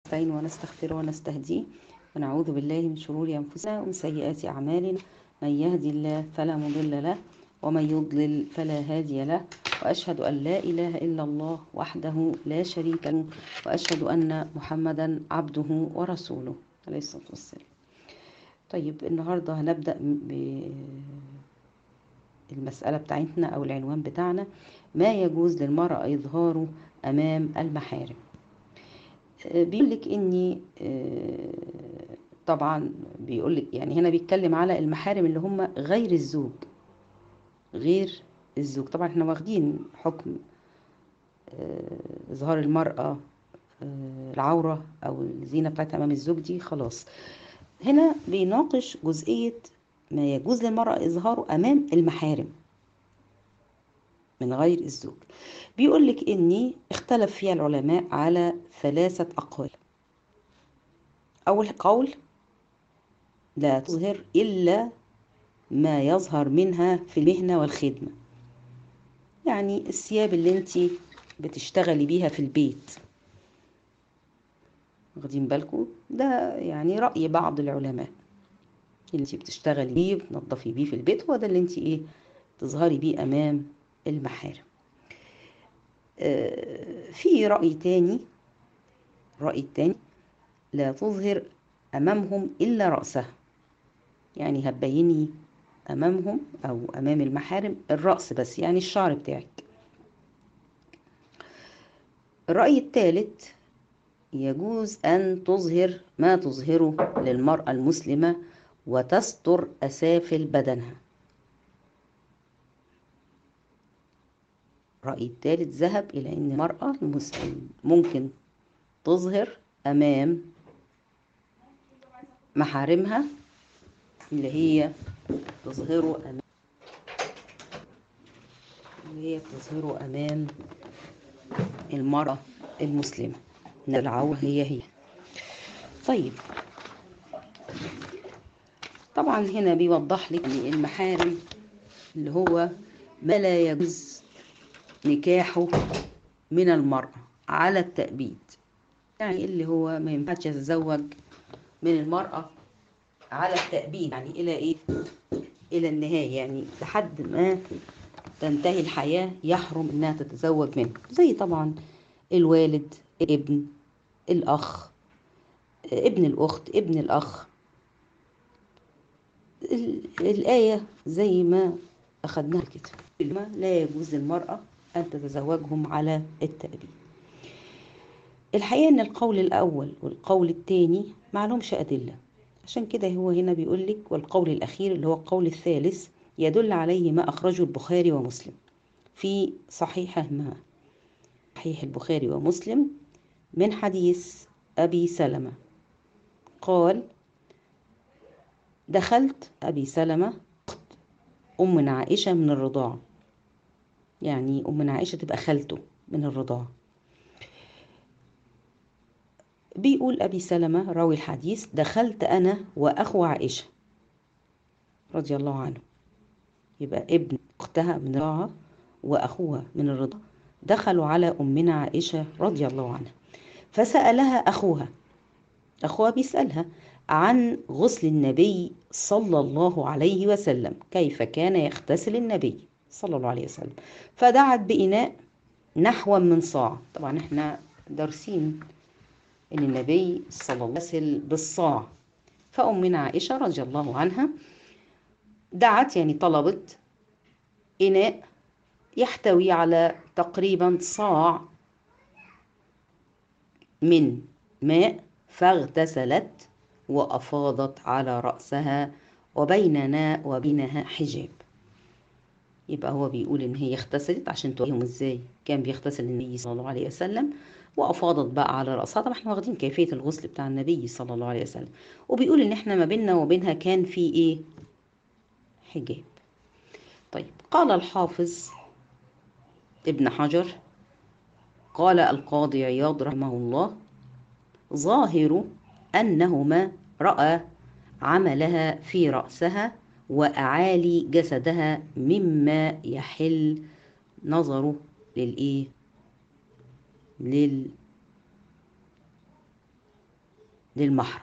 ونستعين ونستغفره ونستهديه ونعوذ بالله من شرور أنفسنا ومن سيئات أعمالنا من يهدي الله فلا مضل له ومن يضلل فلا هادي له وأشهد أن لا إله إلا الله وحده لا شريك له وأشهد أن محمدا عبده ورسوله عليه الصلاة والسلام طيب النهاردة هنبدأ بالمسألة بتاعتنا أو العنوان بتاعنا ما يجوز للمرأة إظهاره أمام المحارم بيقول لك إني طبعا بيقول لك يعني هنا بيتكلم على المحارم اللي هم غير الزوج غير الزوج طبعا احنا واخدين حكم إظهار المرأة العورة أو الزينة بتاعتها أمام الزوج دي خلاص هنا بيناقش جزئية ما يجوز للمرأة إظهاره أمام المحارم من غير الزوج بيقول لك إني اختلف فيها العلماء على ثلاثة أقوال أول قول لا تظهر إلا ما يظهر منها في المهنة والخدمة يعني الثياب اللي انت بتشتغلي بيها في البيت واخدين بالكم ده يعني رأي بعض العلماء اللي انت بتشتغلي بيه بتنظفي بيه في البيت هو ده اللي انت ايه تظهري بيه امام المحارم آه في رأي تاني رأي تاني لا تظهر امامهم الا رأسها يعني هتبيني امامهم او امام المحارم الرأس بس يعني الشعر بتاعك الرأي الثالث يجوز أن تظهر ما تظهره للمرأة المسلمة وتستر أسافل بدنها الرأي الثالث ذهب إلى أن المرأة المسلمة ممكن تظهر أمام محارمها اللي هي تظهره أمام اللي هي تظهره أمام المرأة المسلمة إن العورة هي هي طيب طبعا هنا بيوضح لك ان المحارم اللي هو ما لا يجوز نكاحه من المرأة على التأبيد يعني اللي هو ما ينفعش يتزوج من المرأة على التأبيد يعني إلى إيه؟ إلى النهاية يعني لحد ما تنتهي الحياة يحرم إنها تتزوج منه زي طبعا الوالد ابن الأخ ابن الأخت ابن الأخ الآية زي ما أخدناها كده لا يجوز للمرأة أن تتزوجهم على التأبيد الحقيقة أن القول الأول والقول الثاني معلومش أدلة عشان كده هو هنا بيقول لك والقول الأخير اللي هو القول الثالث يدل عليه ما أخرجه البخاري ومسلم في صحيحهما صحيح البخاري ومسلم من حديث أبي سلمة قال دخلت أبي سلمة أمنا عائشة من الرضاعة يعني أمنا عائشة تبقى خالته من الرضاعة بيقول أبي سلمة راوي الحديث دخلت أنا وأخو عائشة رضي الله عنه يبقى ابن أختها من الرضاعة وأخوها من الرضاعة دخلوا على أمنا عائشة رضي الله عنها فسألها أخوها أخوها بيسألها عن غسل النبي صلى الله عليه وسلم كيف كان يغتسل النبي صلى الله عليه وسلم فدعت بإناء نحو من صاع طبعا احنا دارسين ان النبي صلى الله عليه وسلم بالصاع فأمنا عائشة رضي الله عنها دعت يعني طلبت إناء يحتوي على تقريبا صاع من ماء فاغتسلت وأفاضت على رأسها وبيننا وبينها حجاب يبقى هو بيقول إن هي اغتسلت عشان توريهم إزاي كان بيغتسل النبي صلى الله عليه وسلم وأفاضت بقى على رأسها طبعا احنا واخدين كيفية الغسل بتاع النبي صلى الله عليه وسلم وبيقول إن احنا ما بيننا وبينها كان في إيه حجاب طيب قال الحافظ ابن حجر قال القاضي عياض رحمه الله ظاهر أنهما رأى عملها في رأسها وأعالي جسدها مما يحل نظره للإيه لل للمحرم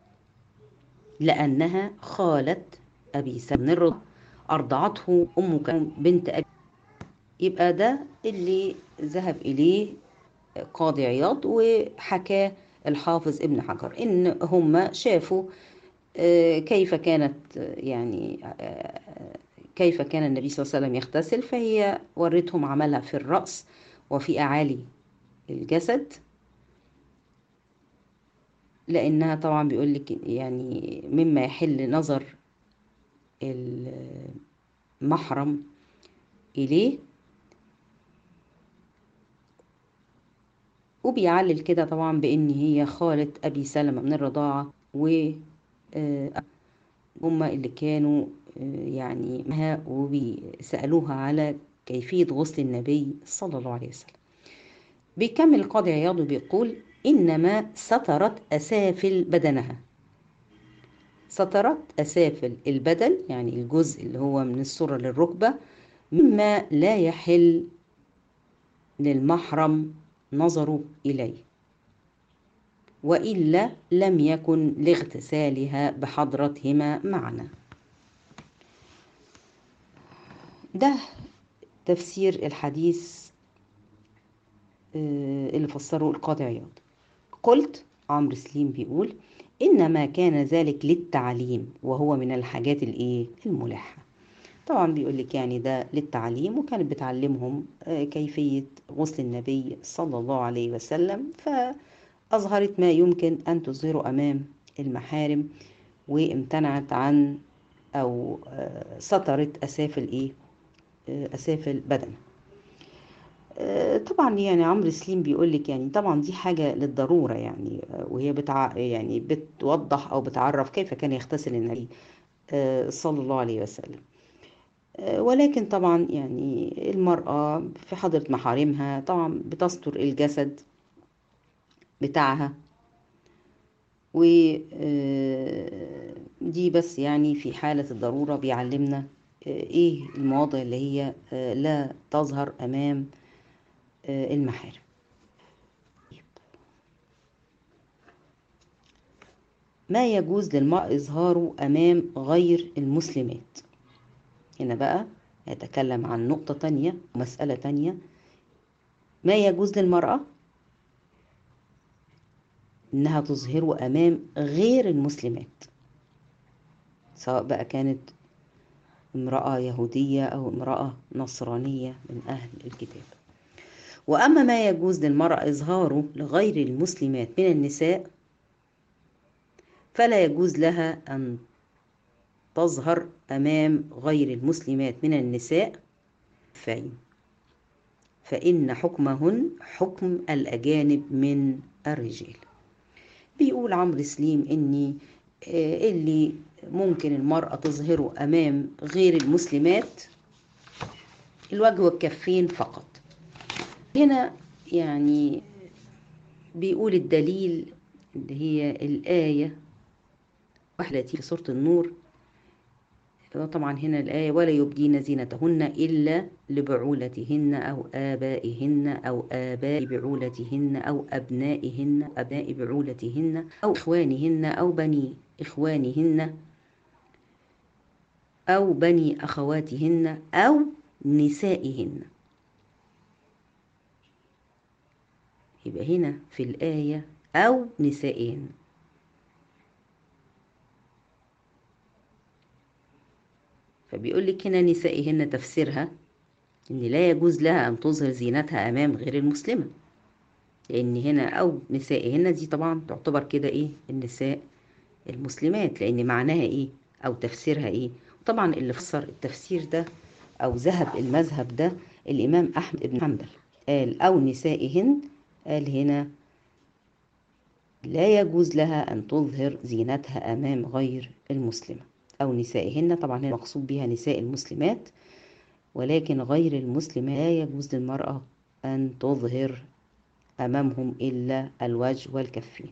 لأنها خالة أبي سلمة الرضا أرضعته أم كلثوم بنت أبي يبقى ده اللي ذهب إليه قاضي عياض وحكاه الحافظ ابن حجر إن هم شافوا كيف كانت يعني كيف كان النبي صلى الله عليه وسلم يغتسل فهي ورتهم عملها في الرأس وفي أعالي الجسد لأنها طبعا بيقول لك يعني مما يحل نظر المحرم إليه وبيعلل كده طبعا بإن هي خالة أبي سلمة من الرضاعة و هما اللي كانوا يعني معها وبيسألوها على كيفية غسل النبي صلى الله عليه وسلم بيكمل القاضي عياض وبيقول إنما سترت أسافل بدنها سترت أسافل البدن يعني الجزء اللي هو من السرة للركبة مما لا يحل للمحرم نظره إليه وإلا لم يكن لاغتسالها بحضرتهما معنا ده تفسير الحديث اللي فسره القاضي عياض قلت عمرو سليم بيقول إنما كان ذلك للتعليم وهو من الحاجات الإيه الملحة طبعا بيقول لك يعني ده للتعليم وكانت بتعلمهم كيفية غسل النبي صلى الله عليه وسلم فأظهرت ما يمكن أن تظهره أمام المحارم وامتنعت عن أو سترت أسافل إيه أسافل بدنها طبعا يعني عمرو سليم بيقول لك يعني طبعا دي حاجه للضروره يعني وهي بتع يعني بتوضح او بتعرف كيف كان يغتسل النبي صلى الله عليه وسلم ولكن طبعا يعني المرأة في حضرة محارمها طبعا بتستر الجسد بتاعها ودي بس يعني في حالة الضرورة بيعلمنا ايه المواضع اللي هي لا تظهر امام المحارم ما يجوز للمرء إظهاره أمام غير المسلمات هنا بقى يتكلم عن نقطة تانية ومسألة تانية ما يجوز للمرأة إنها تظهره أمام غير المسلمات سواء بقى كانت امرأة يهودية أو امرأة نصرانية من أهل الكتاب وأما ما يجوز للمرأة إظهاره لغير المسلمات من النساء فلا يجوز لها أن تظهر أمام غير المسلمات من النساء فين فإن حكمهن حكم الأجانب من الرجال بيقول عمرو سليم إني اللي ممكن المرأة تظهره أمام غير المسلمات الوجه والكفين فقط هنا يعني بيقول الدليل اللي هي الآية واحدة في سورة النور طبعا هنا الآية ولا يبدين زينتهن إلا لبعولتهن أو آبائهن أو آباء بعولتهن أو أبنائهن أبناء بعولتهن أو إخوانهن أو بني إخوانهن أو بني أخواتهن أو نسائهن يبقى هنا في الآية أو نسائهن فبيقول لك هنا نسائهن تفسيرها إن لا يجوز لها أن تظهر زينتها أمام غير المسلمة لأن هنا أو نسائهن دي طبعا تعتبر كده إيه النساء المسلمات لأن معناها إيه أو تفسيرها إيه طبعا اللي فسر التفسير ده أو ذهب المذهب ده الإمام أحمد بن حنبل قال أو نسائهن قال هنا لا يجوز لها أن تظهر زينتها أمام غير المسلمة أو نسائهن طبعا هنا مقصود بها نساء المسلمات ولكن غير المسلمة لا يجوز للمرأة أن تظهر أمامهم إلا الوجه والكفين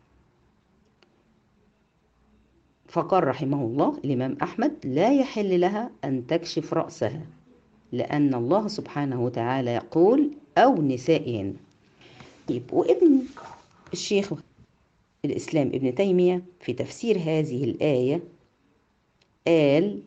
فقال رحمه الله الإمام أحمد لا يحل لها أن تكشف رأسها لأن الله سبحانه وتعالى يقول أو نسائهن طيب وابن الشيخ الإسلام ابن تيمية في تفسير هذه الآية قال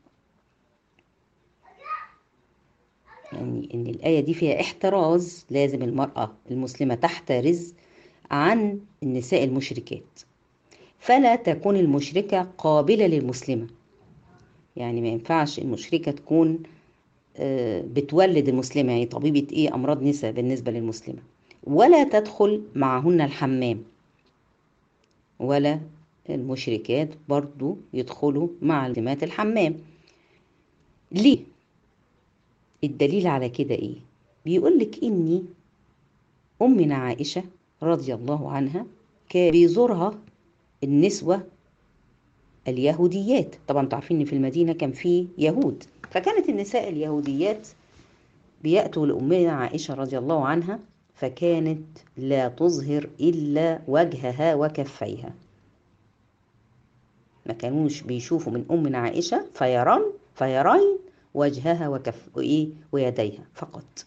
يعني إن الآية دي فيها احتراز لازم المرأة المسلمة تحترز عن النساء المشركات فلا تكون المشركة قابلة للمسلمة يعني ما ينفعش المشركة تكون بتولد المسلمة يعني طبيبة إيه أمراض نساء بالنسبة للمسلمة ولا تدخل معهن الحمام ولا المشركات برضو يدخلوا مع المسلمات الحمام ليه الدليل على كده ايه بيقولك اني امنا عائشة رضي الله عنها كان بيزورها النسوة اليهوديات طبعا تعرفين ان في المدينة كان في يهود فكانت النساء اليهوديات بيأتوا لأمنا عائشة رضي الله عنها فكانت لا تظهر إلا وجهها وكفيها ما كانوش بيشوفوا من أمنا عائشة فيران فيرين وجهها وكف إيه ويديها فقط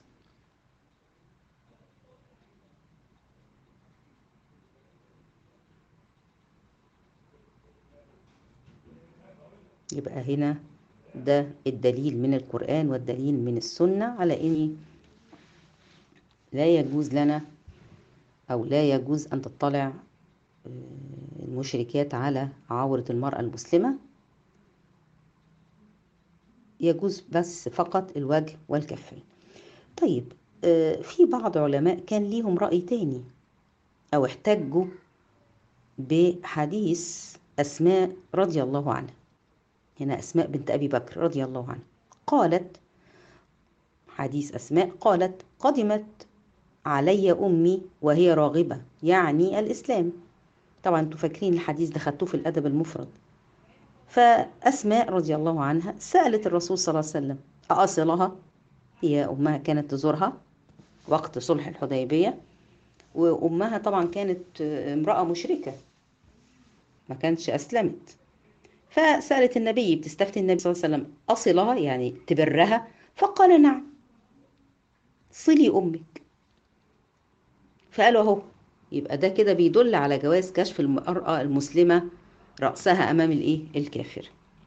يبقى هنا ده الدليل من القرآن والدليل من السنة على إن لا يجوز لنا أو لا يجوز أن تطلع المشركات على عورة المرأة المسلمة يجوز بس فقط الوجه والكفين طيب في بعض علماء كان ليهم رأي تاني أو احتجوا بحديث أسماء رضي الله عنها هنا أسماء بنت أبي بكر رضي الله عنها قالت حديث أسماء قالت قدمت علي أمي وهي راغبة يعني الإسلام طبعا انتوا فاكرين الحديث ده خدتوه في الأدب المفرد فأسماء رضي الله عنها سألت الرسول صلى الله عليه وسلم أأصلها هي أمها كانت تزورها وقت صلح الحديبية وأمها طبعا كانت امرأة مشركة ما كانتش أسلمت فسألت النبي بتستفتي النبي صلى الله عليه وسلم أصلها يعني تبرها فقال نعم صلي أمك فقالوا أهو يبقى ده كده بيدل على جواز كشف المرأة المسلمة رأسها أمام الإيه الكافر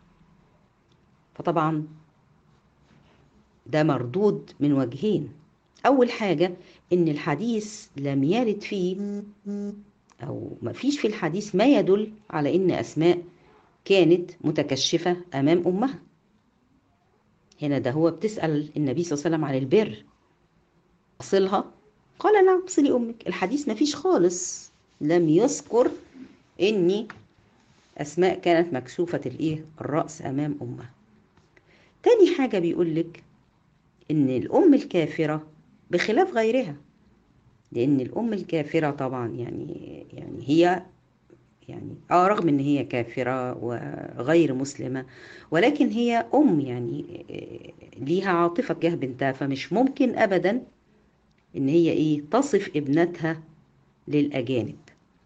فطبعا ده مردود من وجهين أول حاجة إن الحديث لم يرد فيه أو ما فيش في الحديث ما يدل على إن أسماء كانت متكشفة أمام أمها هنا ده هو بتسأل النبي صلى الله عليه وسلم عن البر أصلها قال نعم صلي أمك الحديث ما فيش خالص لم يذكر إني أسماء كانت مكشوفة الإيه الرأس أمام أمها تاني حاجة بيقول لك إن الأم الكافرة بخلاف غيرها لأن الأم الكافرة طبعا يعني يعني هي يعني اه رغم ان هي كافره وغير مسلمه ولكن هي ام يعني ليها عاطفه تجاه بنتها فمش ممكن ابدا ان هي ايه تصف ابنتها للاجانب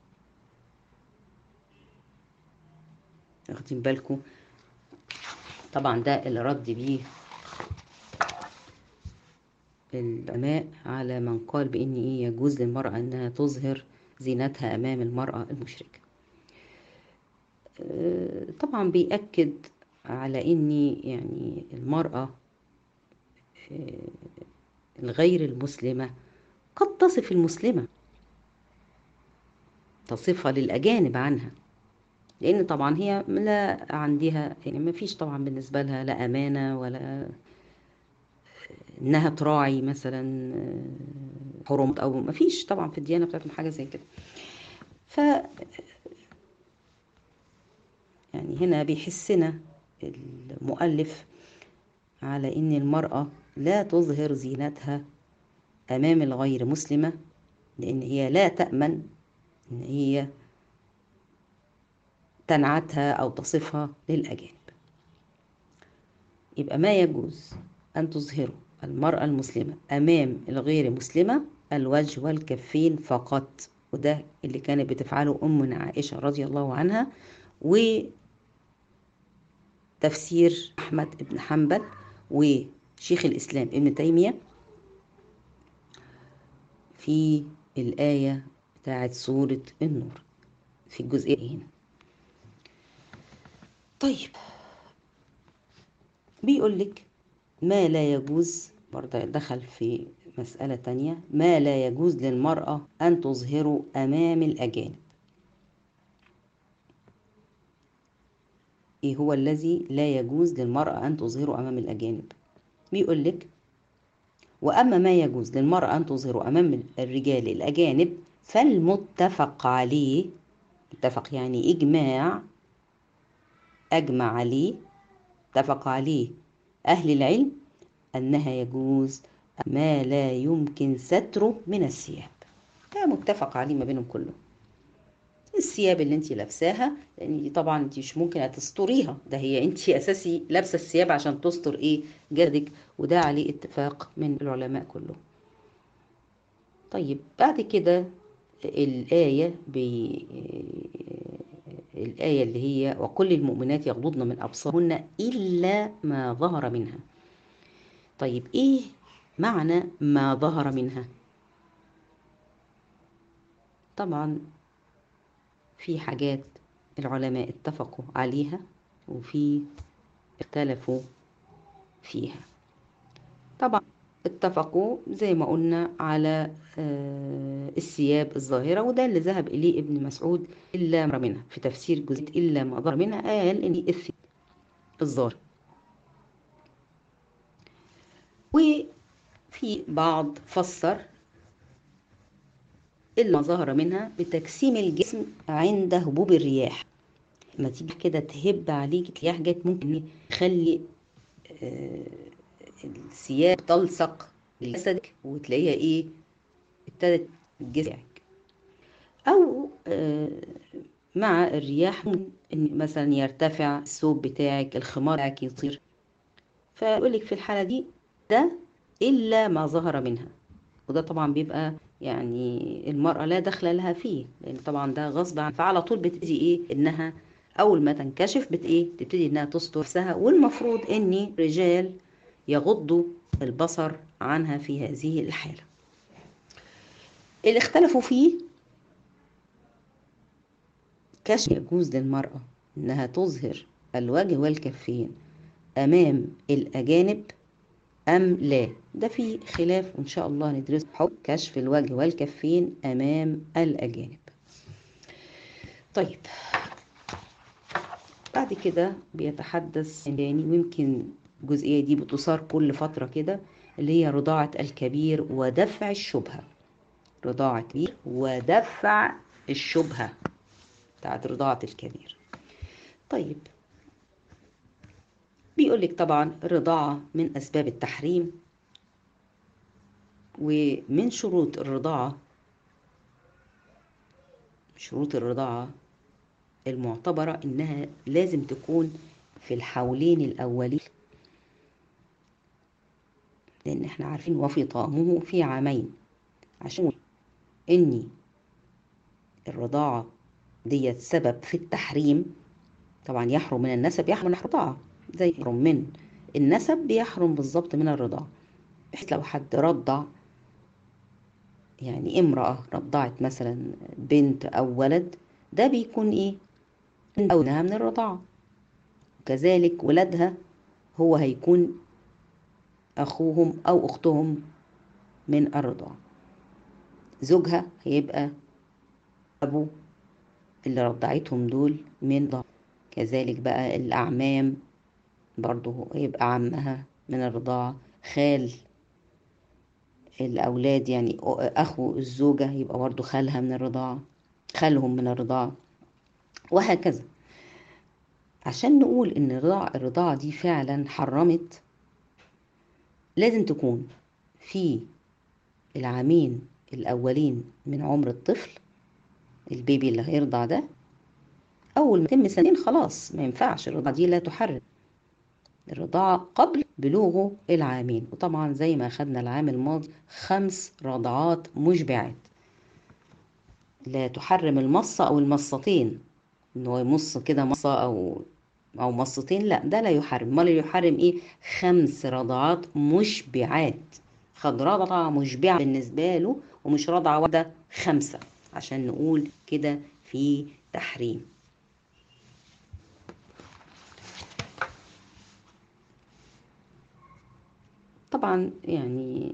واخدين بالكم طبعا ده اللي رد بيه العلماء على من قال بان ايه يجوز للمراه انها تظهر زينتها امام المراه المشركه طبعا بيأكد على ان يعني المرأة الغير المسلمة قد تصف المسلمة تصفها للأجانب عنها لأن طبعا هي لا عندها يعني ما فيش طبعا بالنسبة لها لا أمانة ولا إنها تراعي مثلا حرمات أو ما فيش طبعا في الديانة بتاعتهم حاجة زي كده ف يعني هنا بيحسنا المؤلف على ان المرأة لا تظهر زينتها امام الغير مسلمة لان هي لا تأمن ان هي تنعتها او تصفها للاجانب يبقى ما يجوز ان تظهر المرأة المسلمة امام الغير مسلمة الوجه والكفين فقط وده اللي كانت بتفعله أمنا عائشة رضي الله عنها وتفسير أحمد بن حنبل وشيخ الإسلام ابن تيمية في الآية بتاعت سورة النور في الجزئية هنا طيب بيقول لك ما لا يجوز برضه دخل في مسألة تانية ما لا يجوز للمرأة أن تظهره أمام الأجانب إيه هو الذي لا يجوز للمرأة أن تظهره أمام الأجانب بيقول لك وأما ما يجوز للمرأة أن تظهره أمام الرجال الأجانب فالمتفق عليه متفق يعني إجماع أجمع عليه اتفق عليه أهل العلم أنها يجوز ما لا يمكن ستره من الثياب ده متفق عليه ما بينهم كلهم الثياب اللي انت لابساها يعني طبعا انت مش ممكن هتستريها ده هي انت اساسي لابسه الثياب عشان تستر ايه جسدك وده عليه اتفاق من العلماء كلهم طيب بعد كده الآية بي الآية اللي هي وكل المؤمنات يغضضن من أبصارهن إلا ما ظهر منها طيب إيه معنى ما ظهر منها طبعا في حاجات العلماء اتفقوا عليها وفي اختلفوا فيها طبعا اتفقوا زي ما قلنا على الثياب الظاهرة وده اللي ذهب إليه ابن مسعود إلا ما منها في تفسير جزء إلا ما ظهر منها قال إن الثياب الظاهر وفي بعض فسر إلا ما ظهر منها بتجسيم الجسم عند هبوب الرياح لما تيجي كده تهب عليك رياح جت ممكن تخلي الثياب تلصق لجسدك وتلاقيها ايه ابتدت جسمك او مع الرياح ان مثلا يرتفع الثوب بتاعك الخمار بتاعك يطير فيقول لك في الحاله دي ده الا ما ظهر منها وده طبعا بيبقى يعني المرأة لا دخل لها فيه لأن طبعا ده غصب عن فعلى طول بتبتدي إيه إنها أول ما تنكشف بت إيه تبتدي إنها تستر نفسها والمفروض إن رجال يغضوا البصر عنها في هذه الحالة اللي اختلفوا فيه كشف يجوز للمرأة إنها تظهر الوجه والكفين أمام الأجانب أم لا ده في خلاف وإن شاء الله ندرس حكم كشف الوجه والكفين أمام الأجانب طيب بعد كده بيتحدث تاني ويمكن الجزئية دي بتصار كل فترة كده اللي هي رضاعة الكبير ودفع الشبهة رضاعة الكبير ودفع الشبهة بتاعت رضاعة الكبير طيب بيقول لك طبعا الرضاعة من أسباب التحريم ومن شروط الرضاعة شروط الرضاعة المعتبرة إنها لازم تكون في الحولين الأولين لأن احنا عارفين وفطامه في عامين عشان إني الرضاعة ديت سبب في التحريم طبعا يحرم من النسب يحرم من الرضاعة زي يحرم من النسب بيحرم بالظبط من الرضاعة بحيث لو حد رضع يعني امرأة رضعت مثلا بنت أو ولد ده بيكون إيه أولها من الرضاعة وكذلك ولادها هو هيكون أخوهم أو أختهم من الرضاعة زوجها هيبقى أبو اللي رضعتهم دول من ضعف كذلك بقى الأعمام برضه يبقى عمها من الرضاعة خال الأولاد يعني أخو الزوجة يبقى برضه خالها من الرضاعة خالهم من الرضاعة وهكذا عشان نقول إن الرضاعة, الرضاعة دي فعلا حرمت لازم تكون في العامين الأولين من عمر الطفل البيبي اللي هيرضع ده أول ما يتم سنتين خلاص ما ينفعش الرضاعة دي لا تحرم الرضاعة قبل بلوغه العامين وطبعا زي ما أخدنا العام الماضي خمس رضعات مشبعات لا تحرم المصة أو المصتين إن هو يمص كده مصة أو أو مصتين لا ده لا يحرم أمال يحرم إيه خمس رضعات مشبعات خد رضعة مشبعة بالنسبة له ومش رضعة واحدة خمسة عشان نقول كده في تحريم طبعا يعني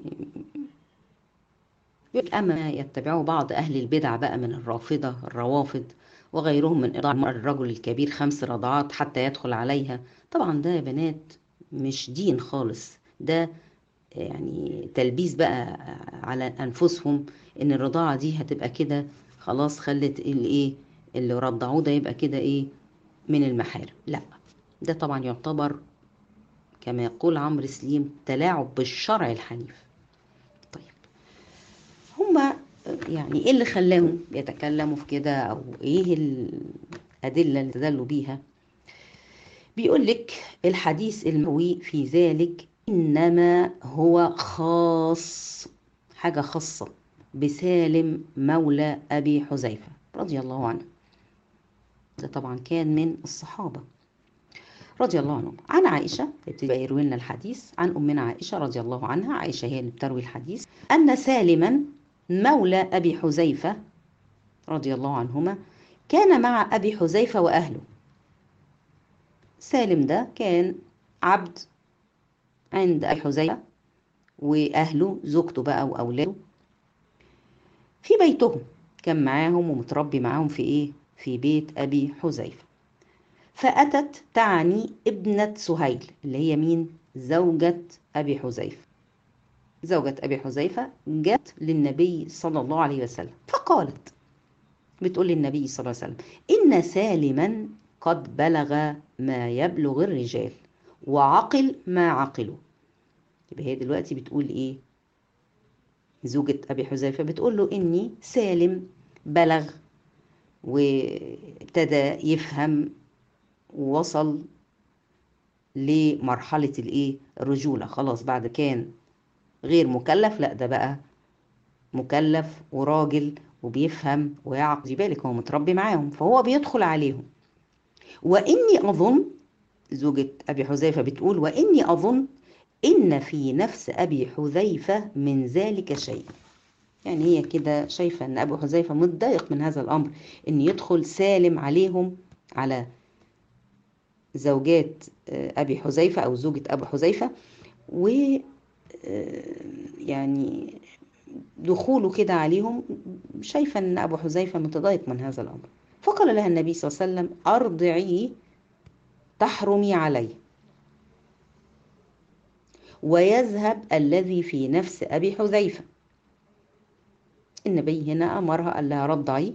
أما يتبعه بعض أهل البدع بقى من الرافضة الروافض وغيرهم من إرضاع الرجل الكبير خمس رضعات حتى يدخل عليها طبعا ده يا بنات مش دين خالص ده يعني تلبيس بقى على أنفسهم إن الرضاعة دي هتبقى كده خلاص خلت الإيه اللي رضعوه ده يبقى كده إيه من المحارم لا ده طبعا يعتبر كما يقول عمرو سليم تلاعب بالشرع الحنيف طيب هما يعني ايه اللي خلاهم يتكلموا في كده او ايه الادله اللي استدلوا بيها بيقول لك الحديث المروي في ذلك انما هو خاص حاجه خاصه بسالم مولى ابي حذيفه رضي الله عنه ده طبعا كان من الصحابه رضي الله عنهم عن عائشة بتبقى يروي لنا الحديث عن أمنا عائشة رضي الله عنها عائشة هي اللي بتروي الحديث أن سالما مولى أبي حذيفة رضي الله عنهما كان مع أبي حذيفة وأهله سالم ده كان عبد عند أبي حذيفة وأهله زوجته بقى وأولاده في بيتهم كان معاهم ومتربي معاهم في إيه؟ في بيت أبي حذيفة فأتت تعني ابنة سهيل اللي هي مين؟ زوجة أبي حذيفة زوجة أبي حذيفة جت للنبي صلى الله عليه وسلم فقالت بتقول للنبي صلى الله عليه وسلم إن سالما قد بلغ ما يبلغ الرجال وعقل ما عقلوا يبقى هي دلوقتي بتقول إيه زوجة أبي حذيفة بتقول له إني سالم بلغ وابتدى يفهم ووصل لمرحلة الايه الرجولة خلاص بعد كان غير مكلف لا ده بقى مكلف وراجل وبيفهم ويعقل بالك هو متربي معاهم فهو بيدخل عليهم وإني أظن زوجة أبي حذيفة بتقول وإني أظن إن في نفس أبي حذيفة من ذلك شيء يعني هي كده شايفة أن أبو حذيفة متضايق من هذا الأمر إن يدخل سالم عليهم على زوجات أبي حذيفة أو زوجة أبو حذيفة و يعني دخوله كده عليهم شايفة أن أبو حذيفة متضايق من هذا الأمر فقال لها النبي صلى الله عليه وسلم أرضعي تحرمي عليه ويذهب الذي في نفس أبي حذيفة النبي هنا أمرها قال لها رضعي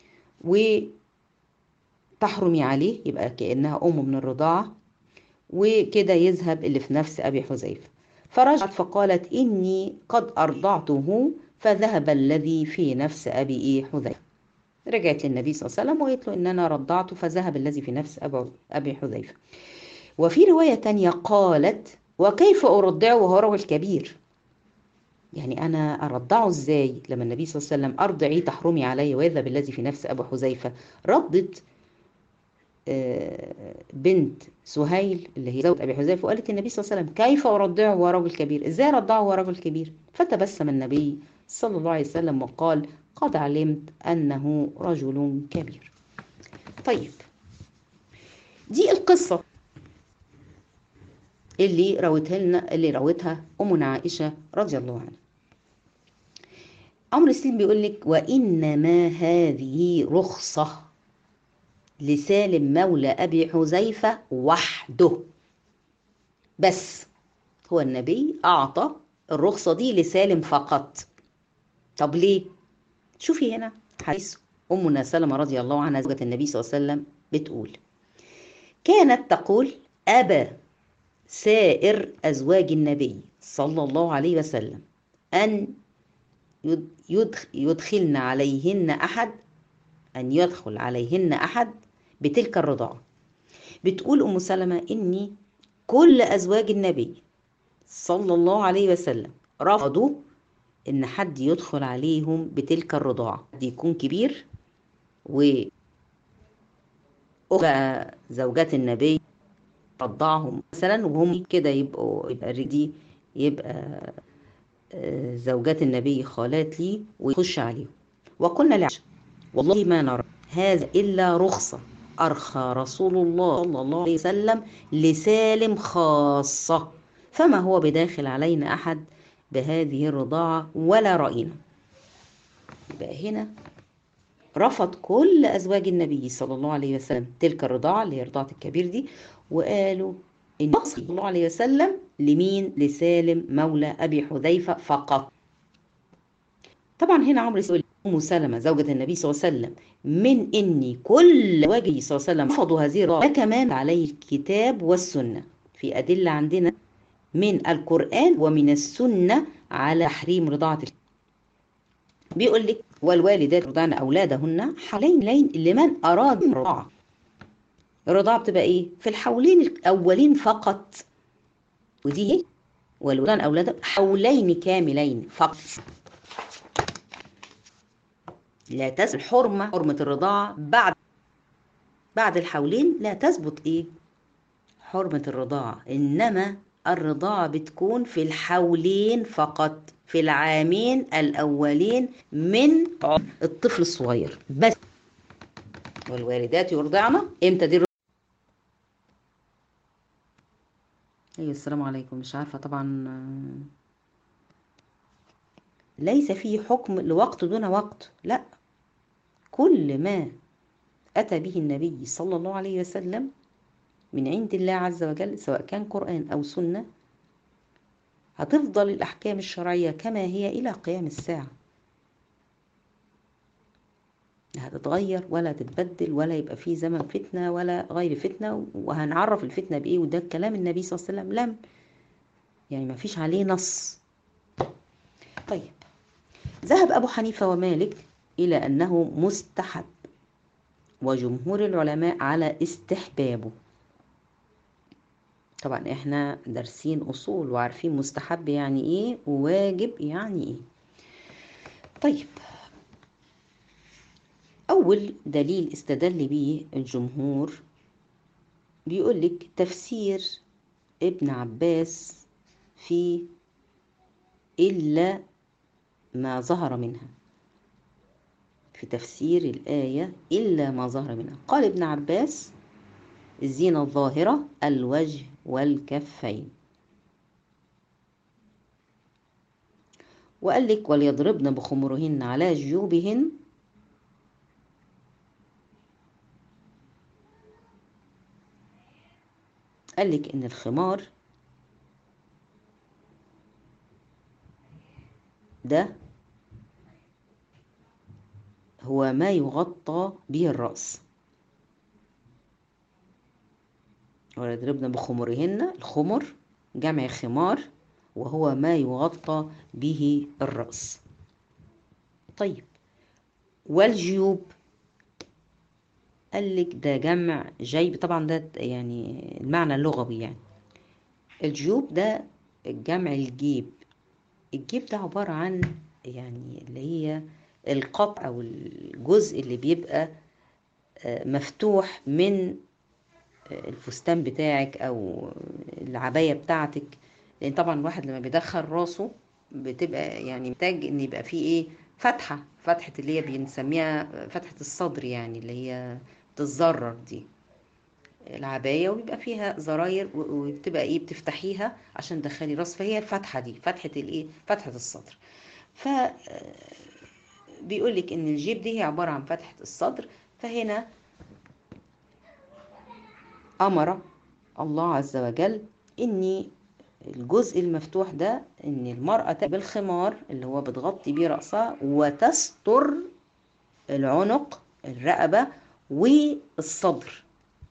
وتحرمي عليه يبقى كأنها أم من الرضاعة وكده يذهب اللي في نفس أبي حذيفة فرجعت فقالت إني قد أرضعته فذهب الذي في نفس أبي إيه حذيفة رجعت للنبي صلى الله عليه وسلم وقالت له إن أنا رضعته فذهب الذي في نفس أبي حذيفة وفي رواية تانية قالت وكيف أرضعه وهو رجل كبير يعني أنا أرضعه إزاي لما النبي صلى الله عليه وسلم أرضعي تحرمي علي ويذهب الذي في نفس أبو حذيفة ردت بنت سهيل اللي هي زوجة أبي حذيفة وقالت النبي صلى الله عليه وسلم كيف أرضعه وهو رجل كبير إزاي أرضعه وهو رجل كبير فتبسم النبي صلى الله عليه وسلم وقال قد علمت أنه رجل كبير طيب دي القصة اللي روتها لنا اللي روتها أمنا عائشة رضي الله عنها عمرو سليم بيقول لك وإنما هذه رخصة لسالم مولى أبي حذيفة وحده بس هو النبي أعطى الرخصة دي لسالم فقط طب ليه؟ شوفي هنا حديث أمنا سلمة رضي الله عنها زوجة النبي صلى الله عليه وسلم بتقول كانت تقول أبى سائر أزواج النبي صلى الله عليه وسلم أن يدخلن عليهن أحد أن يدخل عليهن أحد بتلك الرضاعة بتقول أم سلمة إني كل أزواج النبي صلى الله عليه وسلم رفضوا إن حد يدخل عليهم بتلك الرضاعة دي يكون كبير و بقى زوجات النبي رضعهم مثلا وهم كده يبقوا يبقى دي يبقى زوجات النبي خالات لي ويخش عليهم وقلنا لعائشة والله ما نرى هذا إلا رخصة أرخى رسول الله صلى الله عليه وسلم لسالم خاصة فما هو بداخل علينا أحد بهذه الرضاعة ولا رأينا يبقى هنا رفض كل أزواج النبي صلى الله عليه وسلم تلك الرضاعة اللي هي رضاعة الكبير دي وقالوا إن صلى الله عليه وسلم لمين لسالم مولى أبي حذيفة فقط طبعا هنا عمرو يقول أم سلمة زوجة النبي صلى الله عليه وسلم من إني كل أزواجه صلى الله عليه وسلم رفضوا هذه الرضاعة كمان عليه الكتاب والسنة في أدلة عندنا من القرآن ومن السنة على تحريم رضاعة بيقول لك والوالدات يرضعن أولادهن حولين لين لمن أراد الرضاعة الرضاعة بتبقى إيه؟ في الحولين الأولين فقط ودي إيه؟ والولدان أولاد حولين كاملين فقط لا تثبت الحرمة حرمة الرضاعة بعد بعد الحولين لا تثبت إيه؟ حرمة الرضاعة إنما الرضاعة بتكون في الحولين فقط في العامين الأولين من الطفل الصغير بس والوالدات يرضعن امتى دي ايوه السلام عليكم مش عارفة طبعا ليس فيه حكم لوقت دون وقت لا كل ما أتى به النبي صلى الله عليه وسلم من عند الله عز وجل سواء كان قرآن أو سنة هتفضل الأحكام الشرعية كما هي إلى قيام الساعة لا هتتغير ولا تتبدل ولا يبقى في زمن فتنة ولا غير فتنة وهنعرف الفتنة بإيه وده كلام النبي صلى الله عليه وسلم لم يعني ما فيش عليه نص طيب ذهب أبو حنيفة ومالك إلى أنه مستحب وجمهور العلماء على استحبابه طبعا احنا دارسين اصول وعارفين مستحب يعني ايه وواجب يعني ايه طيب اول دليل استدل به الجمهور بيقول لك تفسير ابن عباس في الا ما ظهر منها في تفسير الايه الا ما ظهر منها قال ابن عباس الزينة الظاهرة الوجه والكفين وقال لك وليضربن بخمرهن على جيوبهن قال لك ان الخمار ده هو ما يغطى به الرأس ويضربن بخمرهن الخمر جمع خمار وهو ما يغطى به الرأس طيب والجيوب قال لك ده جمع جيب طبعا ده يعني المعنى اللغوي يعني الجيوب ده جمع الجيب الجيب ده عبارة عن يعني اللي هي القطع أو الجزء اللي بيبقى مفتوح من الفستان بتاعك او العبايه بتاعتك لان طبعا الواحد لما بيدخل راسه بتبقى يعني محتاج ان يبقى فيه ايه فتحه فتحه اللي هي بنسميها فتحه الصدر يعني اللي هي بتتزرر دي العبايه وبيبقى فيها زراير وبتبقى ايه بتفتحيها عشان تدخلي راس فهي الفتحه دي فتحه الايه فتحه الصدر ف بيقول لك ان الجيب دي هي عباره عن فتحه الصدر فهنا أمر الله عز وجل إن الجزء المفتوح ده إن المرأة بالخمار اللي هو بتغطي بيه رأسها وتستر العنق الرقبة والصدر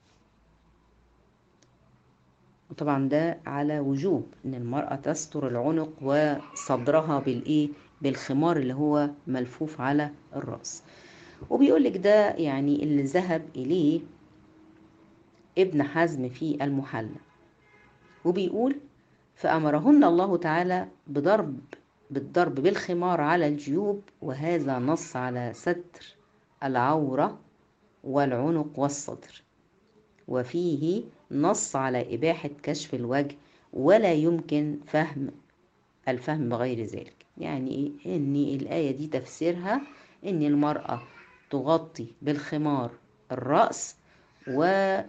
وطبعا ده على وجوب إن المرأة تستر العنق وصدرها بالإيه بالخمار اللي هو ملفوف على الرأس وبيقولك ده يعني اللي ذهب إليه ابن حزم في المحلى وبيقول فأمرهن الله تعالى بضرب بالضرب بالخمار على الجيوب وهذا نص على ستر العورة والعنق والصدر وفيه نص على إباحة كشف الوجه ولا يمكن فهم الفهم بغير ذلك يعني إن الآية دي تفسيرها إن المرأة تغطي بالخمار الرأس و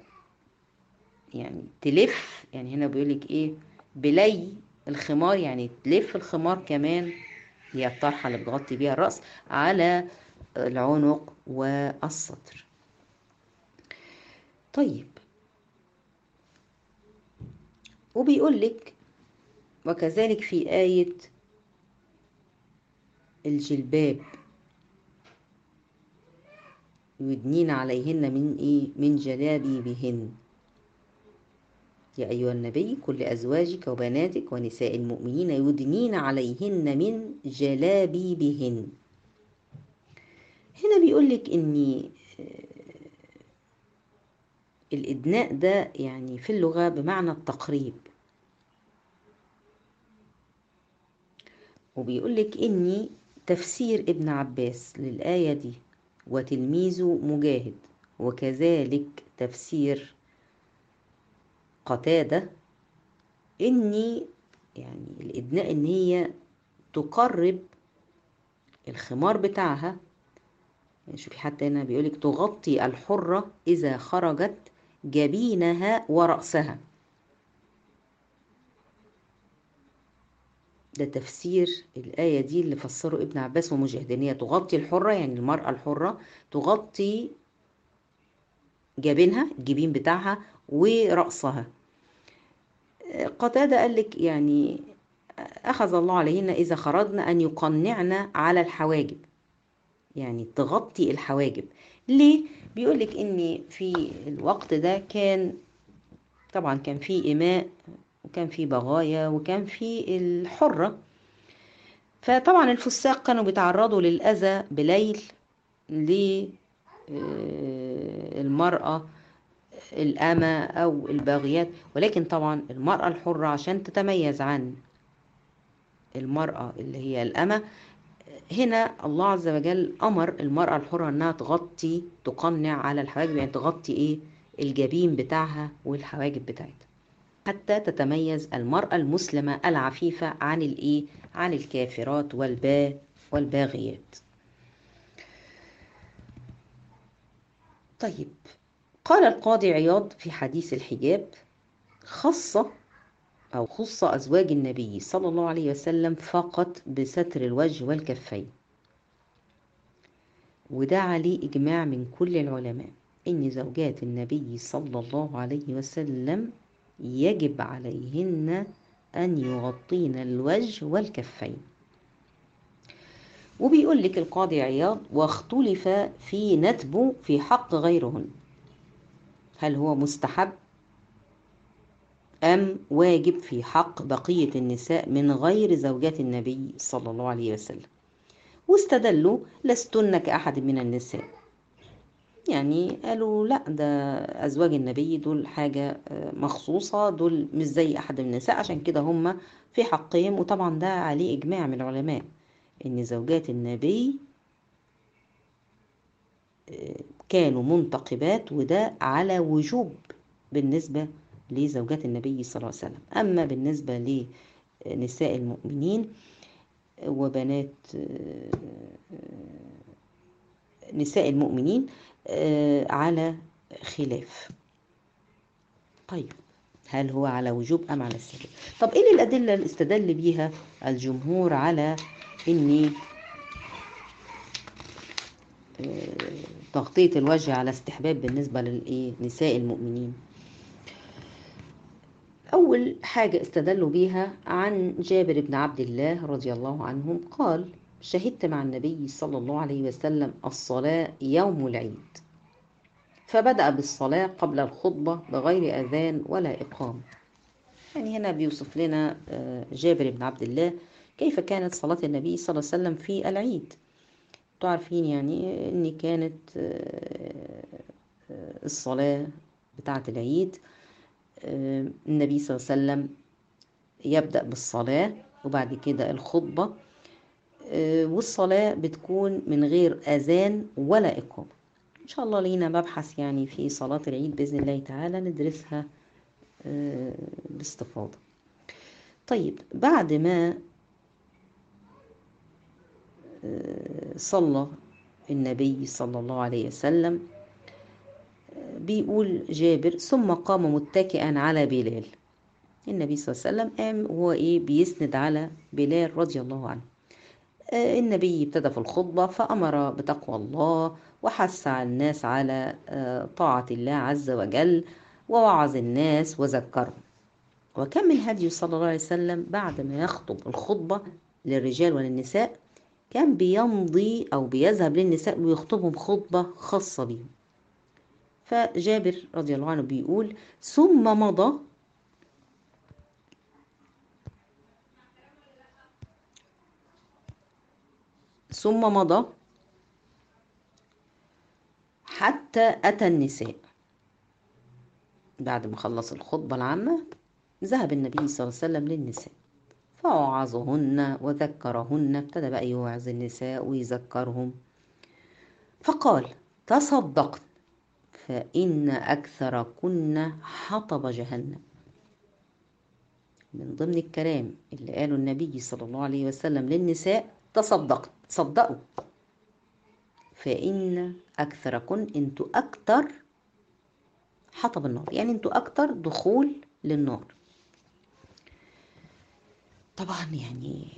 يعني تلف يعني هنا بيقولك ايه بلي الخمار يعني تلف الخمار كمان هي الطرحة اللي بتغطي بيها الرأس على العنق والصدر طيب وبيقول لك وكذلك في آية الجلباب يدنين عليهن من ايه من جلابيبهن يا أيها النبي كل أزواجك وبناتك ونساء المؤمنين يدنين عليهن من جلابيبهن هنا بيقولك إن الإدناء ده يعني في اللغة بمعنى التقريب وبيقولك إني تفسير ابن عباس للآية دي وتلميذه مجاهد وكذلك تفسير قتادة إني يعني الإدناء إن هي تقرب الخمار بتاعها يعني شوفي حتى هنا بيقولك تغطي الحرة إذا خرجت جبينها ورأسها ده تفسير الآية دي اللي فسره ابن عباس ومجاهد إن هي تغطي الحرة يعني المرأة الحرة تغطي جبينها الجبين بتاعها ورأسها قتادة قال لك يعني أخذ الله عليهن إذا خرجن أن يقنعن على الحواجب يعني تغطي الحواجب ليه؟ بيقول لك إن في الوقت ده كان طبعا كان في إماء وكان في بغايا وكان في الحرة فطبعا الفساق كانوا بيتعرضوا للأذى بليل للمرأة الأمة أو الباغيات ولكن طبعا المرأة الحرة عشان تتميز عن المرأة اللي هي الأمة هنا الله عز وجل أمر المرأة الحرة أنها تغطي تقنع على الحواجب يعني تغطي إيه الجبين بتاعها والحواجب بتاعتها حتى تتميز المرأة المسلمة العفيفة عن الإيه عن الكافرات والبا والباغيات طيب قال القاضي عياض في حديث الحجاب خص أو خص أزواج النبي صلى الله عليه وسلم فقط بستر الوجه والكفين وده عليه إجماع من كل العلماء إن زوجات النبي صلى الله عليه وسلم يجب عليهن أن يغطين الوجه والكفين وبيقول لك القاضي عياض واختلف في ندبه في حق غيرهن هل هو مستحب أم واجب في حق بقية النساء من غير زوجات النبي صلى الله عليه وسلم واستدلوا لستن كأحد من النساء يعني قالوا لا ده أزواج النبي دول حاجة مخصوصة دول مش زي أحد من النساء عشان كده هم في حقهم وطبعا ده عليه إجماع من العلماء إن زوجات النبي كانوا منتقبات وده على وجوب بالنسبة لزوجات النبي صلى الله عليه وسلم أما بالنسبة لنساء المؤمنين وبنات نساء المؤمنين على خلاف طيب هل هو على وجوب أم على السبب طب إيه الأدلة اللي استدل بيها الجمهور على إن تغطية الوجه على استحباب بالنسبة للنساء المؤمنين أول حاجة استدلوا بيها عن جابر بن عبد الله رضي الله عنهم قال شهدت مع النبي صلى الله عليه وسلم الصلاة يوم العيد فبدأ بالصلاة قبل الخطبة بغير أذان ولا إقامة يعني هنا بيوصف لنا جابر بن عبد الله كيف كانت صلاة النبي صلى الله عليه وسلم في العيد تعرفين يعني ان كانت الصلاة بتاعة العيد النبي صلى الله عليه وسلم يبدأ بالصلاة وبعد كده الخطبة والصلاة بتكون من غير أذان ولا إقامة إن شاء الله لينا مبحث يعني في صلاة العيد بإذن الله تعالى ندرسها باستفاضة طيب بعد ما صلى النبي صلى الله عليه وسلم بيقول جابر ثم قام متكئا على بلال النبي صلى الله عليه وسلم قام وهو ايه بيسند على بلال رضي الله عنه النبي ابتدى في الخطبة فأمر بتقوى الله وحث على الناس على طاعة الله عز وجل ووعظ الناس وذكرهم وكان من هديه صلى الله عليه وسلم بعد ما يخطب الخطبة للرجال وللنساء كان بيمضي أو بيذهب للنساء ويخطبهم خطبة خاصة بهم فجابر رضي الله عنه بيقول ثم مضى ثم مضى حتى أتى النساء بعد ما خلص الخطبة العامة ذهب النبي صلى الله عليه وسلم للنساء فوعظهن وذكرهن ابتدى بقى يوعظ النساء ويذكرهم فقال تصدقن فإن أكثركن حطب جهنم من ضمن الكلام اللي قاله النبي صلى الله عليه وسلم للنساء تصدقن تصدقوا فإن أكثركن أنتوا أكتر حطب النار يعني أنتوا أكتر دخول للنار طبعا يعني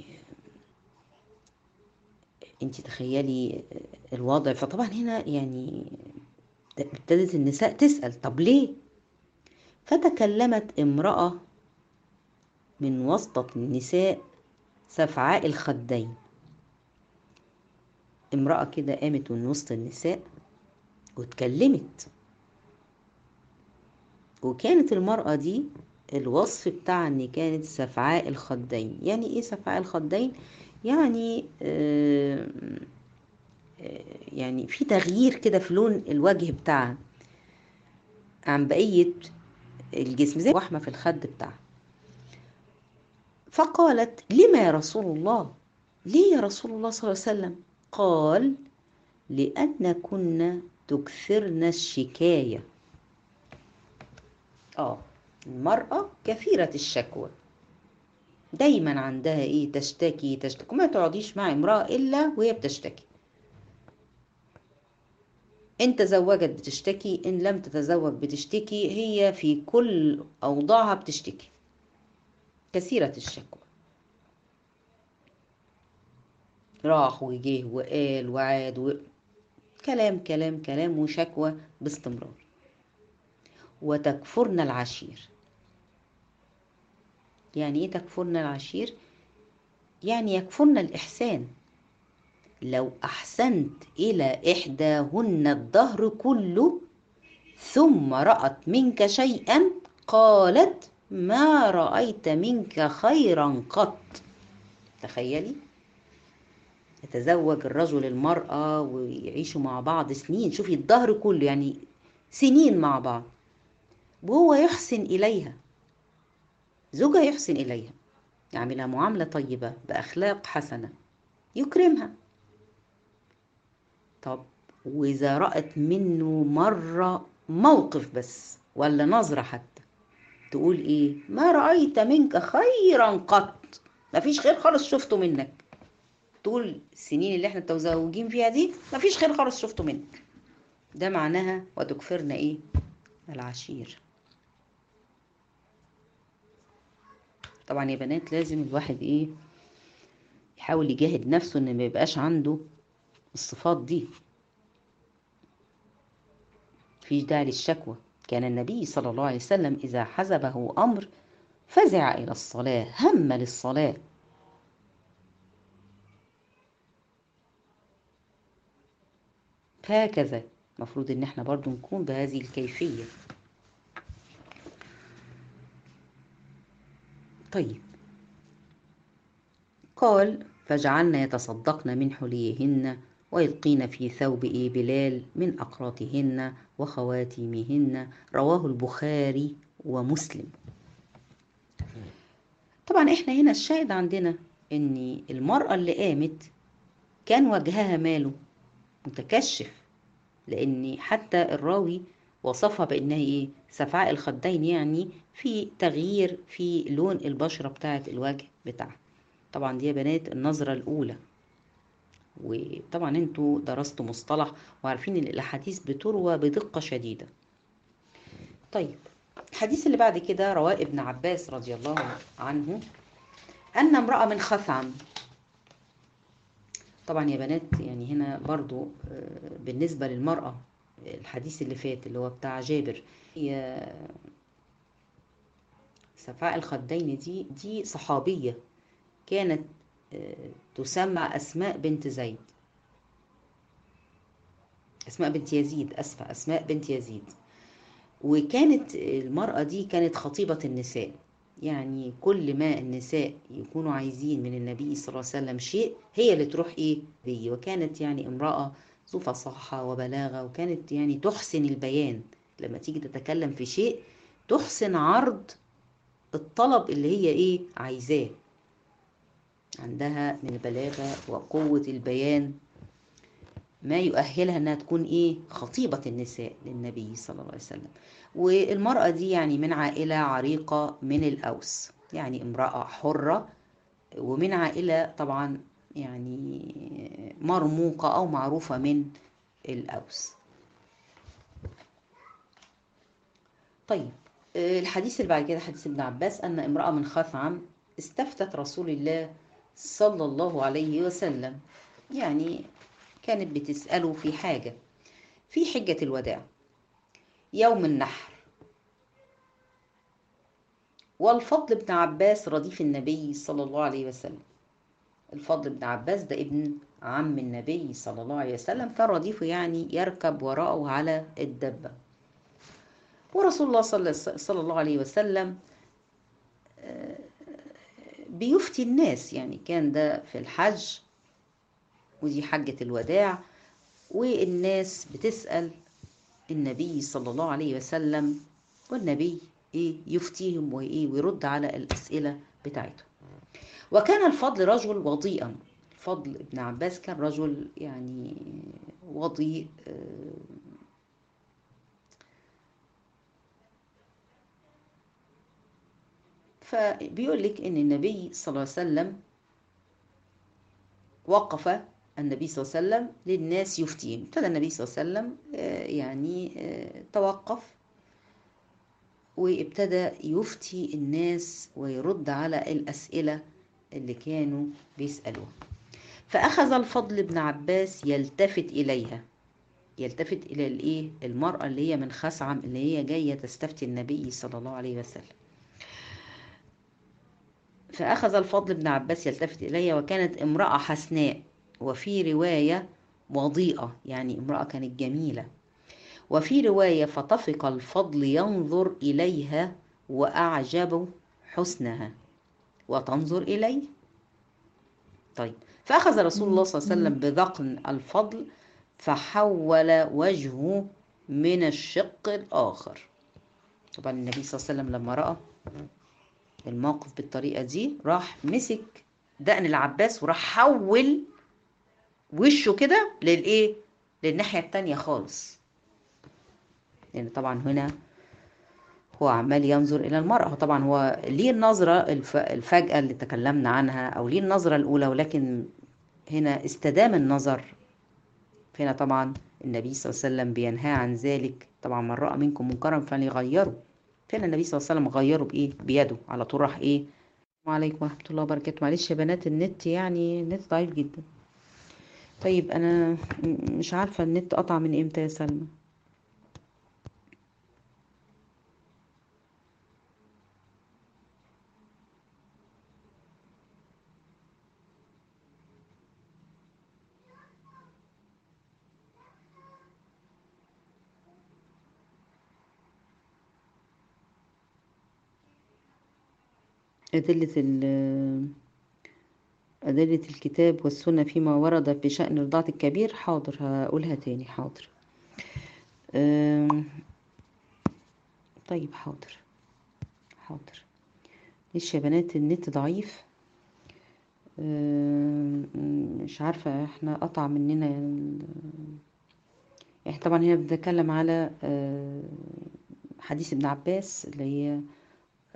انت تخيلي الوضع فطبعا هنا يعني ابتدت النساء تسأل طب ليه فتكلمت امرأة من وسطة النساء سفعاء الخدين امرأة كده قامت من وسط النساء واتكلمت وكانت المرأة دي الوصف بتاع ان كانت سفعاء الخدين يعني ايه سفعاء الخدين يعني آه يعني في تغيير كده في لون الوجه بتاعها عن بقية الجسم زي وحمة في الخد بتاعها فقالت لما يا رسول الله ليه يا رسول الله صلى الله عليه وسلم قال لأن كنا تكثرن الشكاية اه المرأة كثيرة الشكوى دايما عندها ايه تشتكي تشتكي ما تقعديش مع امرأة الا وهي بتشتكي ان تزوجت بتشتكي ان لم تتزوج بتشتكي هي في كل اوضاعها بتشتكي كثيرة الشكوى راح وجه وقال وعاد و... كلام كلام كلام وشكوى باستمرار وتكفرن العشير يعني ايه تكفرن العشير يعني يكفرن الإحسان لو أحسنت إلى إحداهن الدهر كله ثم رأت منك شيئا قالت ما رأيت منك خيرا قط تخيلي يتزوج الرجل المرأة ويعيشوا مع بعض سنين شوفي الدهر كله يعني سنين مع بعض وهو يحسن إليها زوجها يحسن إليها يعملها معاملة طيبة بأخلاق حسنة يكرمها طب وإذا رأت منه مرة موقف بس ولا نظرة حتى تقول إيه ما رأيت منك خيرا قط مفيش خير خالص شفته منك طول السنين اللي احنا متزوجين فيها دي مفيش خير خالص شفته منك ده معناها وتكفرنا ايه العشير طبعا يا بنات لازم الواحد ايه يحاول يجاهد نفسه ان ما يبقاش عنده الصفات دي مفيش داعي للشكوى كان النبي صلى الله عليه وسلم اذا حزبه امر فزع الى الصلاه هم للصلاه هكذا المفروض ان احنا برضو نكون بهذه الكيفيه طيب قال فجعلنا يتصدقن من حليهن ويلقين في ثوب إيه بلال من أقراطهن وخواتيمهن رواه البخاري ومسلم طبعا احنا هنا الشاهد عندنا ان المرأة اللي قامت كان وجهها ماله متكشف لان حتى الراوي وصفها بانها ايه سفعاء الخدين يعني في تغيير في لون البشرة بتاعة الوجه بتاعها طبعا دي يا بنات النظرة الأولى وطبعا انتوا درستوا مصطلح وعارفين ان الاحاديث بتروى بدقة شديدة طيب الحديث اللي بعد كده رواه ابن عباس رضي الله عنه أن امرأة من خثعم طبعا يا بنات يعني هنا برضو بالنسبة للمرأة الحديث اللي فات اللي هو بتاع جابر هي سفاء الخدين دي دي صحابية كانت تسمى أسماء بنت زيد أسماء بنت يزيد أسفة أسماء بنت يزيد وكانت المرأة دي كانت خطيبة النساء يعني كل ما النساء يكونوا عايزين من النبي صلى الله عليه وسلم شيء هي اللي تروح ايه بيه وكانت يعني امرأة ذو فصاحة وبلاغة وكانت يعني تحسن البيان لما تيجي تتكلم في شيء تحسن عرض الطلب اللي هي ايه عايزاه عندها من البلاغة وقوة البيان ما يؤهلها انها تكون ايه خطيبة النساء للنبي صلى الله عليه وسلم والمرأة دي يعني من عائلة عريقة من الأوس يعني امرأة حرة ومن عائلة طبعا يعني مرموقة أو معروفة من الأوس طيب الحديث اللي بعد كده حديث ابن عباس أن امرأة من خثعم استفتت رسول الله صلى الله عليه وسلم يعني كانت بتسأله في حاجة في حجة الوداع يوم النحر والفضل بن عباس رديف النبي صلى الله عليه وسلم الفضل بن عباس ده ابن عم النبي صلى الله عليه وسلم كان رديفه يعني يركب وراءه على الدبة ورسول الله صلى الله عليه وسلم بيفتي الناس يعني كان ده في الحج ودي حجة الوداع والناس بتسأل النبي صلى الله عليه وسلم والنبي ايه يفتيهم وايه ويرد على الأسئلة بتاعتهم وكان الفضل رجل وضيئا الفضل ابن عباس كان رجل يعني وضيء فبيقول لك ان النبي صلى الله عليه وسلم وقف النبي صلى الله عليه وسلم للناس يفتيهم ابتدى النبي صلى الله عليه وسلم يعني توقف وابتدى يفتي الناس ويرد على الأسئلة اللي كانوا بيسألوها فأخذ الفضل بن عباس يلتفت إليها يلتفت إلى الإيه المرأة اللي هي من خثعم اللي هي جاية تستفتي النبي صلى الله عليه وسلم فأخذ الفضل بن عباس يلتفت إليها وكانت امرأة حسناء وفي رواية وضيئة يعني امرأة كانت جميلة وفي رواية فطفق الفضل ينظر إليها وأعجب حسنها وتنظر إليه طيب فأخذ رسول الله صلى الله عليه وسلم بذقن الفضل فحول وجهه من الشق الآخر طبعا النبي صلى الله عليه وسلم لما رأى الموقف بالطريقة دي راح مسك دقن العباس وراح حول وشه كده للايه للناحية التانية خالص لان يعني طبعا هنا هو عمال ينظر الى المرأة طبعا هو ليه النظرة الفجأة اللي تكلمنا عنها او ليه النظرة الاولى ولكن هنا استدام النظر هنا طبعا النبي صلى الله عليه وسلم بينهى عن ذلك طبعا من رأى منكم منكرا فليغيره فين النبي صلى الله عليه وسلم غيره بايه بيده على طول راح ايه وعليكم ورحمه الله وبركاته معلش يا بنات النت يعني النت ضعيف جدا طيب انا مش عارفه النت قطع من امتى يا سلمى أدلة أدلة الكتاب والسنة فيما ورد بشأن رضاعة الكبير حاضر هقولها تاني حاضر طيب حاضر حاضر ليش يا بنات النت ضعيف مش عارفة احنا قطع مننا احنا طبعا هنا بنتكلم على حديث ابن عباس اللي هي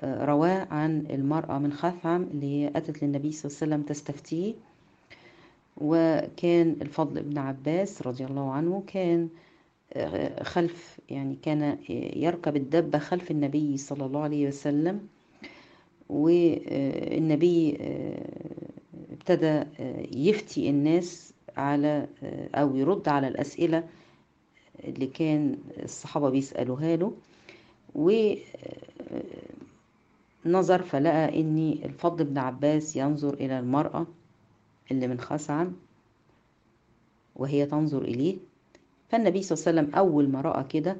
رواه عن المرأة من خثعم اللي هي أتت للنبي صلى الله عليه وسلم تستفتيه وكان الفضل بن عباس رضي الله عنه كان خلف يعني كان يركب الدبة خلف النبي صلى الله عليه وسلم والنبي ابتدى يفتي الناس على أو يرد على الأسئلة اللي كان الصحابة بيسألوها له ونظر فلقى ان الفضل بن عباس ينظر الى المرأة اللي من خثعم وهي تنظر اليه فالنبي صلى الله عليه وسلم اول ما رأى كده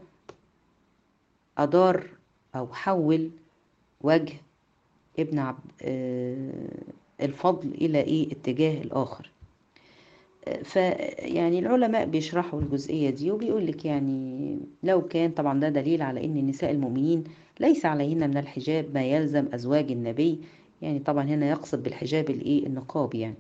ادار او حول وجه ابن عب الفضل الى ايه اتجاه الاخر فيعني العلماء بيشرحوا الجزئية دي وبيقول لك يعني لو كان طبعا ده دليل على ان نساء المؤمنين ليس عليهن من الحجاب ما يلزم ازواج النبي يعني طبعا هنا يقصد بالحجاب الايه النقاب يعني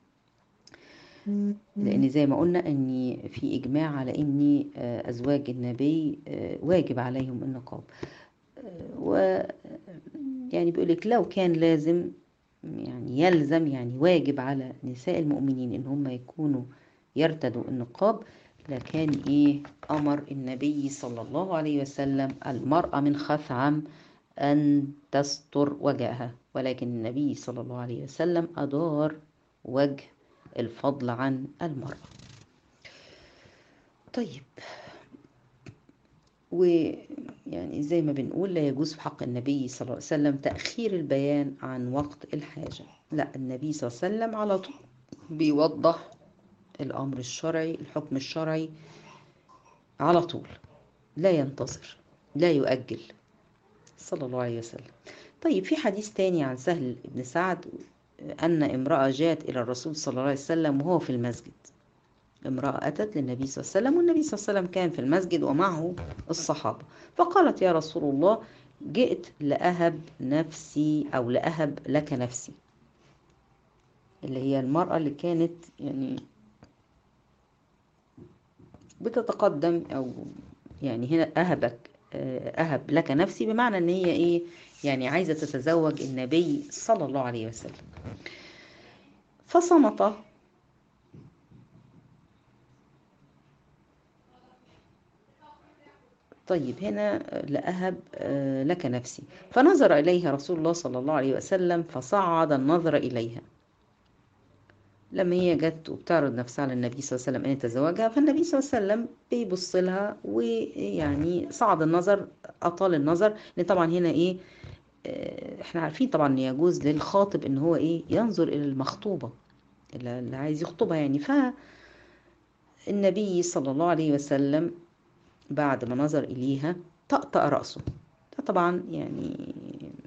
لان زي ما قلنا ان في اجماع على ان ازواج النبي واجب عليهم النقاب و يعني بيقول لك لو كان لازم يعني يلزم يعني واجب على نساء المؤمنين ان هم يكونوا يرتدوا النقاب لكان ايه امر النبي صلى الله عليه وسلم المرأة من خثعم ان تستر وجهها ولكن النبي صلى الله عليه وسلم ادار وجه الفضل عن المرأة طيب ويعني زي ما بنقول لا يجوز في حق النبي صلى الله عليه وسلم تأخير البيان عن وقت الحاجة لا النبي صلى الله عليه وسلم على طول بيوضح الأمر الشرعي الحكم الشرعي على طول لا ينتظر لا يؤجل صلى الله عليه وسلم طيب في حديث تاني عن سهل بن سعد أن امرأة جاءت إلى الرسول صلى الله عليه وسلم وهو في المسجد امرأة أتت للنبي صلى الله عليه وسلم والنبي صلى الله عليه وسلم كان في المسجد ومعه الصحابة فقالت يا رسول الله جئت لأهب نفسي أو لأهب لك نفسي اللي هي المرأة اللي كانت يعني بتتقدم أو يعني هنا أهبك أهب لك نفسي بمعنى إن هي إيه يعني عايزة تتزوج النبي صلى الله عليه وسلم فصمت طيب هنا لأهب لك نفسي فنظر إليها رسول الله صلى الله عليه وسلم فصعد النظر إليها لما هي جت وبتعرض نفسها على النبي صلى الله عليه وسلم أن يتزوجها فالنبي صلى الله عليه وسلم بيبص لها ويعني صعد النظر أطال النظر لأن طبعا هنا إيه احنا عارفين طبعا ان يجوز للخاطب ان هو ايه ينظر الى المخطوبة اللي عايز يخطبها يعني فالنبي صلى الله عليه وسلم بعد ما نظر إليها طأطأ رأسه طبعا يعني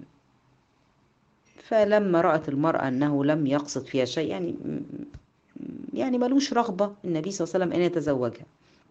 فلما رأت المرأة أنه لم يقصد فيها شيء يعني يعني ملوش رغبة النبي صلى الله عليه وسلم أن يتزوجها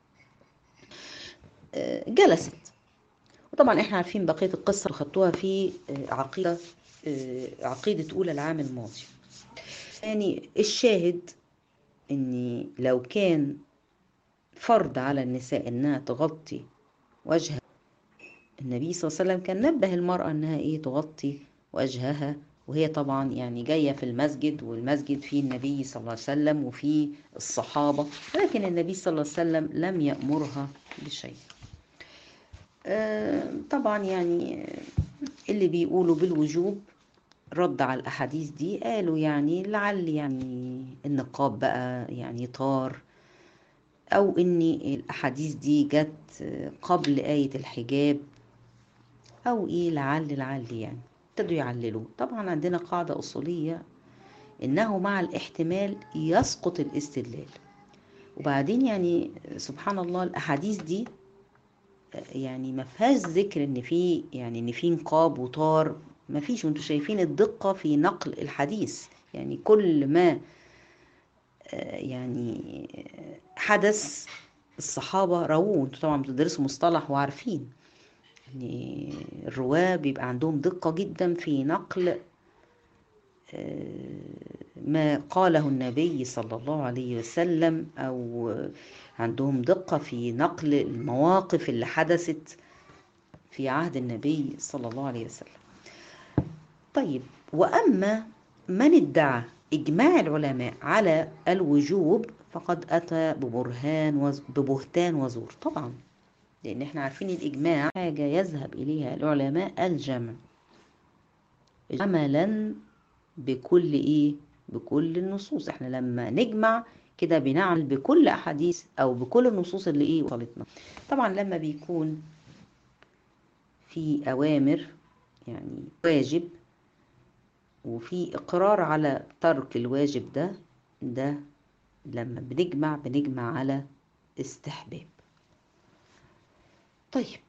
جلست وطبعا احنا عارفين بقية القصة خدتوها في عقيدة عقيدة أولى العام الماضي يعني الشاهد ان لو كان فرض على النساء انها تغطي وجهها النبي صلى الله عليه وسلم كان نبه المرأة انها ايه تغطي وجهها وهي طبعا يعني جاية في المسجد والمسجد فيه النبي صلى الله عليه وسلم وفيه الصحابة لكن النبي صلى الله عليه وسلم لم يأمرها بشيء آه طبعا يعني اللي بيقولوا بالوجوب رد على الأحاديث دي قالوا يعني لعل يعني النقاب بقى يعني طار أو إن الأحاديث دي جت قبل آية الحجاب أو إيه لعل لعل يعني ابتدوا يعللوا طبعا عندنا قاعدة أصولية إنه مع الاحتمال يسقط الاستدلال وبعدين يعني سبحان الله الأحاديث دي يعني ما فيهاش ذكر ان في يعني ان في نقاب وطار ما فيش وانتوا شايفين الدقة في نقل الحديث يعني كل ما يعني حدث الصحابة رووه انتوا طبعا بتدرسوا مصطلح وعارفين يعني الرواة بيبقى عندهم دقة جدا في نقل ما قاله النبي صلى الله عليه وسلم أو عندهم دقة في نقل المواقف اللي حدثت في عهد النبي صلى الله عليه وسلم طيب وأما من ادعى إجماع العلماء على الوجوب فقد أتى ببرهان وز... ببهتان وزور طبعا لأن احنا عارفين الإجماع حاجة يذهب إليها العلماء الجمع عملا بكل إيه بكل النصوص احنا لما نجمع كده بنعمل بكل أحاديث أو بكل النصوص اللي إيه وصلتنا طبعا لما بيكون في أوامر يعني واجب وفي إقرار على ترك الواجب ده ده لما بنجمع بنجمع على استحباب طيب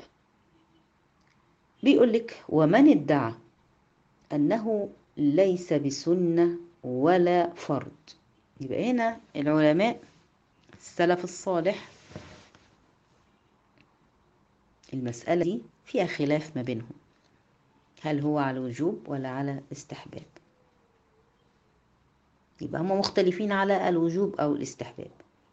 بيقول لك ومن ادعى أنه ليس بسنة ولا فرض يبقى هنا العلماء السلف الصالح المسألة دي فيها خلاف ما بينهم هل هو على الوجوب ولا على استحباب يبقى هم مختلفين على الوجوب أو الاستحباب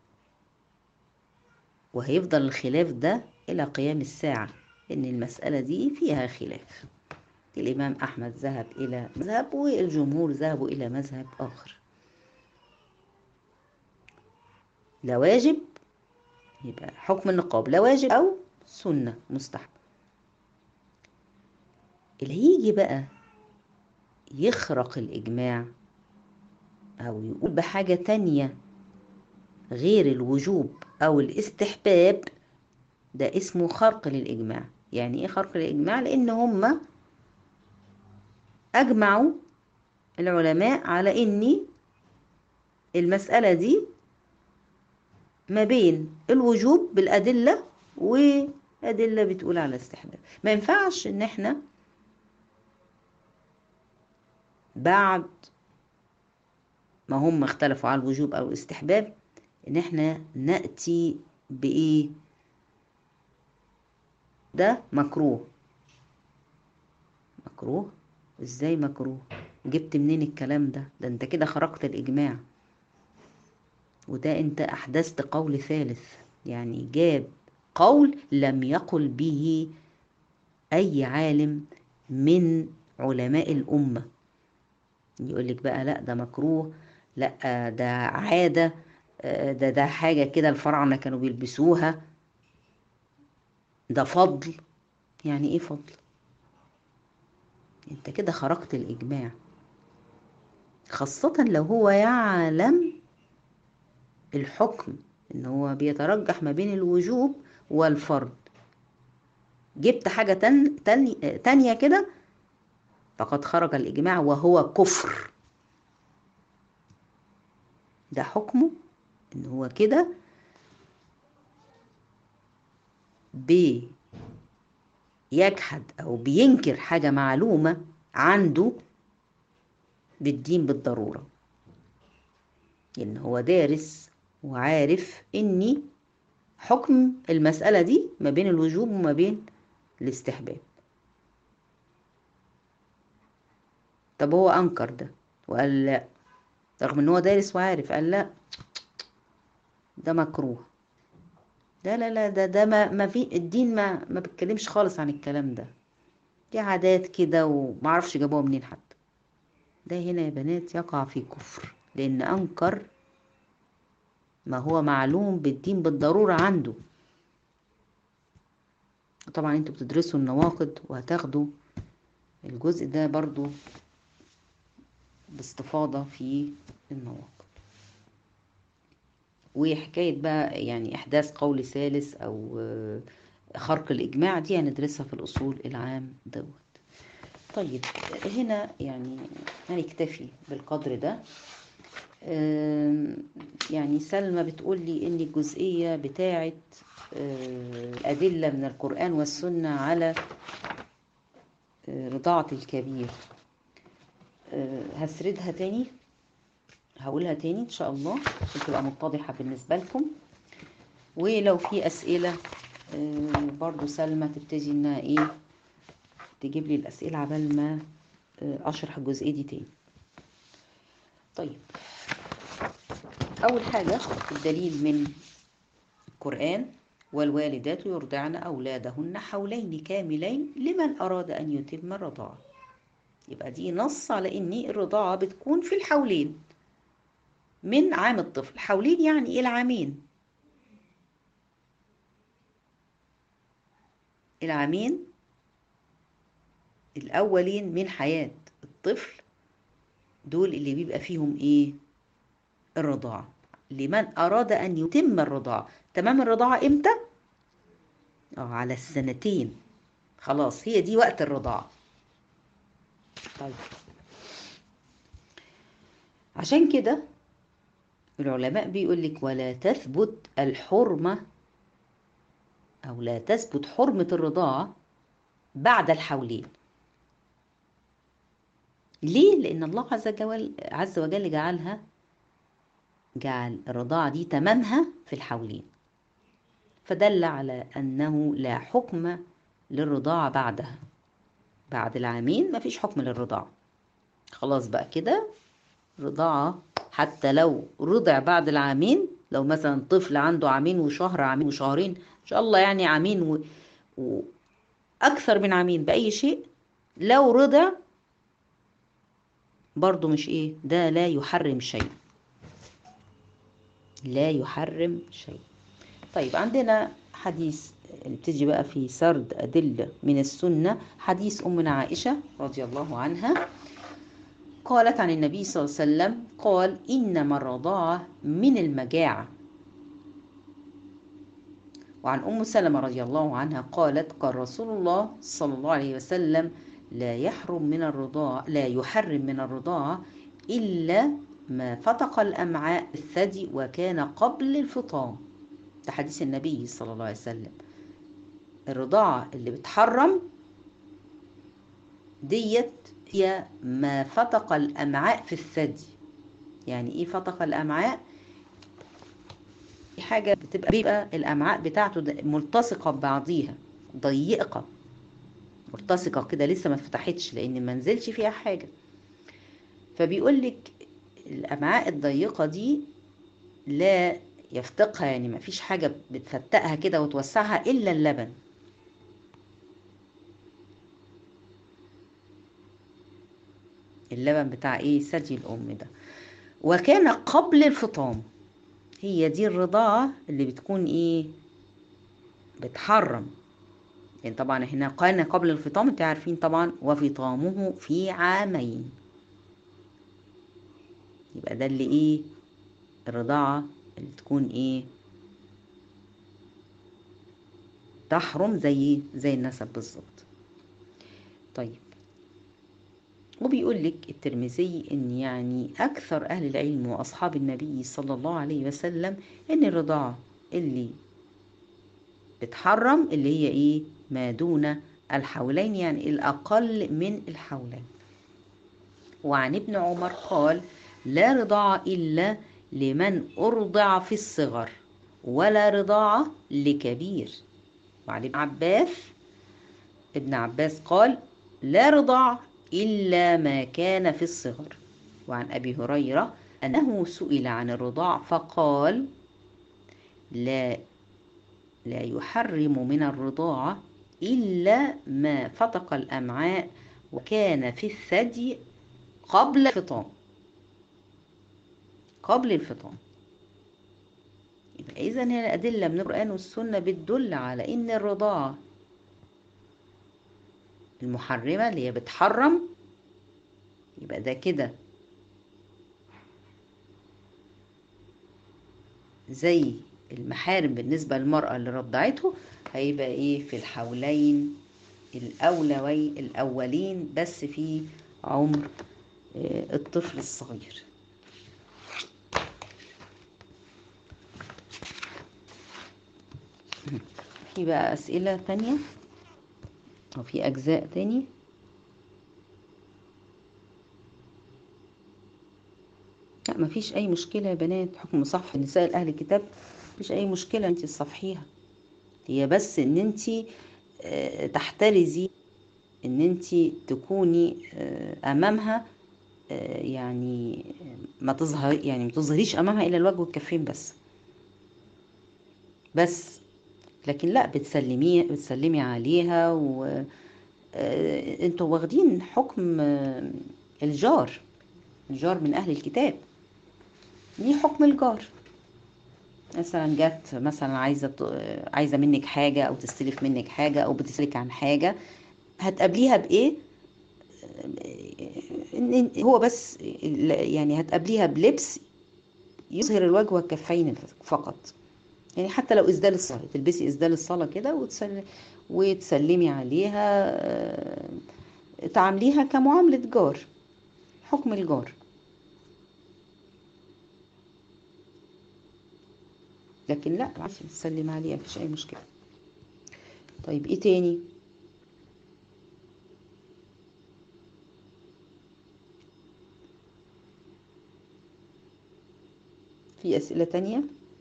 وهيفضل الخلاف ده إلى قيام الساعة إن المسألة دي فيها خلاف الإمام أحمد ذهب إلى مذهب والجمهور ذهبوا إلى مذهب آخر لا واجب يبقى حكم النقاب لا واجب أو سنة مستحب اللي هيجي بقى يخرق الإجماع أو يقول بحاجة تانية غير الوجوب أو الاستحباب ده اسمه خرق للإجماع يعني إيه خرق للإجماع؟ لأن هما أجمعوا العلماء على إن المسألة دي ما بين الوجوب بالأدلة وأدلة بتقول على الاستحباب ما ينفعش إن إحنا بعد ما هم اختلفوا على الوجوب أو الاستحباب إن إحنا نأتي بإيه ده مكروه مكروه ازاي مكروه جبت منين الكلام ده ده انت كده خرقت الاجماع وده انت احدثت قول ثالث يعني جاب قول لم يقل به اي عالم من علماء الامه يقول لك بقى لا ده مكروه لا ده عاده ده ده حاجه كده الفراعنه كانوا بيلبسوها ده فضل يعني ايه فضل انت كده خرقت الاجماع خاصة لو هو يعلم الحكم ان هو بيترجح ما بين الوجوب والفرض جبت حاجة تن تانية, تانية كده فقد خرج الإجماع وهو كفر ده حكمه ان هو كده بيجحد او بينكر حاجه معلومه عنده بالدين بالضروره ان هو دارس وعارف اني حكم المساله دي ما بين الوجوب وما بين الاستحباب طب هو انكر ده وقال لا رغم ان هو دارس وعارف قال لا ده مكروه لا لا لا ده ده ما, ما في الدين ما ما بيتكلمش خالص عن الكلام ده دي عادات كده ومعرفش جابوها منين حد ده هنا يا بنات يقع في كفر لان انكر ما هو معلوم بالدين بالضرورة عنده طبعا انتوا بتدرسوا النواقض وهتاخدوا الجزء ده برضو باستفاضة في النواقض وحكاية بقى يعني إحداث قول ثالث أو خرق الإجماع دي هندرسها في الأصول العام دوت طيب هنا يعني هنكتفي بالقدر ده يعني سلمى بتقول لي إن الجزئية بتاعة الأدلة من القرآن والسنة على رضاعة الكبير هسردها تاني هقولها تاني ان شاء الله عشان تبقى متضحه بالنسبه لكم ولو في اسئله برضو سلمى تبتدي انها ايه تجيب لي الاسئله عبال ما اشرح الجزئيه دي تاني طيب اول حاجه الدليل من القران والوالدات يرضعن اولادهن حولين كاملين لمن اراد ان يتم الرضاعه يبقى دي نص على ان الرضاعه بتكون في الحولين من عام الطفل حولين يعني إيه العامين العامين الأولين من حياة الطفل دول اللي بيبقى فيهم إيه الرضاعة لمن أراد أن يتم الرضاعة تمام الرضاعة إمتى؟ اه على السنتين خلاص هي دي وقت الرضاعة طيب عشان كده العلماء بيقول لك ولا تثبت الحرمة أو لا تثبت حرمة الرضاعة بعد الحولين ليه؟ لأن الله عز وجل عز وجل جعلها جعل الرضاعة دي تمامها في الحولين فدل على أنه لا حكم للرضاعة بعدها بعد العامين مفيش حكم للرضاعة خلاص بقى كده رضاعة حتى لو رضع بعد العامين لو مثلا طفل عنده عامين وشهر عامين وشهرين إن شاء الله يعني عامين و... وأكثر من عامين بأي شيء لو رضع برضو مش إيه ده لا يحرم شيء لا يحرم شيء طيب عندنا حديث بتجي بقى في سرد أدلة من السنة حديث أمنا عائشة رضي الله عنها قالت عن النبي صلى الله عليه وسلم قال إنما الرضاعة من المجاعة وعن أم سلمة رضي الله عنها قالت قال رسول الله صلى الله عليه وسلم لا يحرم من الرضاعة لا يحرم من الرضاعة إلا ما فتق الأمعاء الثدي وكان قبل الفطام ده حديث النبي صلى الله عليه وسلم الرضاعة اللي بتحرم ديت هي ما فتق الأمعاء في الثدي يعني إيه فتق الأمعاء؟ حاجة بتبقى بيبقى الأمعاء بتاعته ملتصقة ببعضيها ضيقة ملتصقة كده لسه ما اتفتحتش لأن ما نزلش فيها حاجة فبيقول لك الأمعاء الضيقة دي لا يفتقها يعني ما فيش حاجة بتفتقها كده وتوسعها إلا اللبن اللبن بتاع ايه ثدي الأم ده وكان قبل الفطام هي دي الرضاعة اللي بتكون ايه بتحرم يعني طبعا احنا قلنا قبل الفطام انتوا عارفين طبعا وفطامه في عامين يبقى ده اللي ايه الرضاعة اللي تكون ايه تحرم زي زي النسب بالظبط طيب وبيقول لك الترمذي ان يعني اكثر اهل العلم واصحاب النبي صلى الله عليه وسلم ان الرضاعة اللي بتحرم اللي هي ايه ما دون الحولين يعني الاقل من الحولين وعن ابن عمر قال لا رضاعة الا لمن ارضع في الصغر ولا رضاعة لكبير وعن ابن عباس ابن عباس قال لا رضاعة إلا ما كان في الصغر وعن أبي هريرة أنه سئل عن الرضاع فقال لا لا يحرم من الرضاعة إلا ما فتق الأمعاء وكان في الثدي قبل الفطام قبل الفطام يبقى إذا هي الأدلة من القرآن والسنة بتدل على إن الرضاعة المحرمة اللي هي بتحرم يبقى ده كده زي المحارم بالنسبة للمرأة اللي رضعته هيبقى ايه في الحولين الأولوي الأولين بس في عمر الطفل الصغير في بقى أسئلة تانية أو في أجزاء تاني لا مفيش أي مشكلة يا بنات حكم صح النساء أهل الكتاب مفيش أي مشكلة أنت تصفحيها هي بس إن أنت تحترزي إن أنت تكوني أمامها يعني ما تظهر يعني ما تظهريش أمامها إلا الوجه والكفين بس بس لكن لا بتسلمي بتسلمي عليها و انتوا واخدين حكم الجار الجار من اهل الكتاب ليه حكم الجار مثلا جت مثلا عايزه عايزه منك حاجه او تستلف منك حاجه او بتسالك عن حاجه هتقابليها بايه إن هو بس يعني هتقابليها بلبس يظهر الوجه والكفين فقط يعني حتى لو اسدال الصلاه تلبسي اسدال الصلاه كده وتسلمي وتسلمي عليها تعامليها كمعامله جار حكم الجار لكن لا عادي تسلم عليها مفيش اي مشكله طيب ايه تاني في اسئله تانية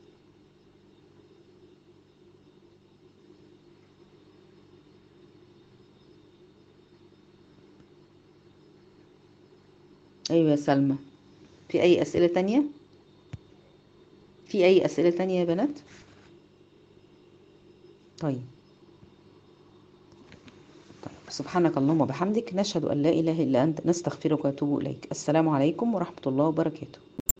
ايوه يا سلمى في اي اسئله تانية في اي اسئله تانية يا بنات طيب طيب سبحانك اللهم وبحمدك نشهد ان لا اله الا انت نستغفرك ونتوب اليك السلام عليكم ورحمه الله وبركاته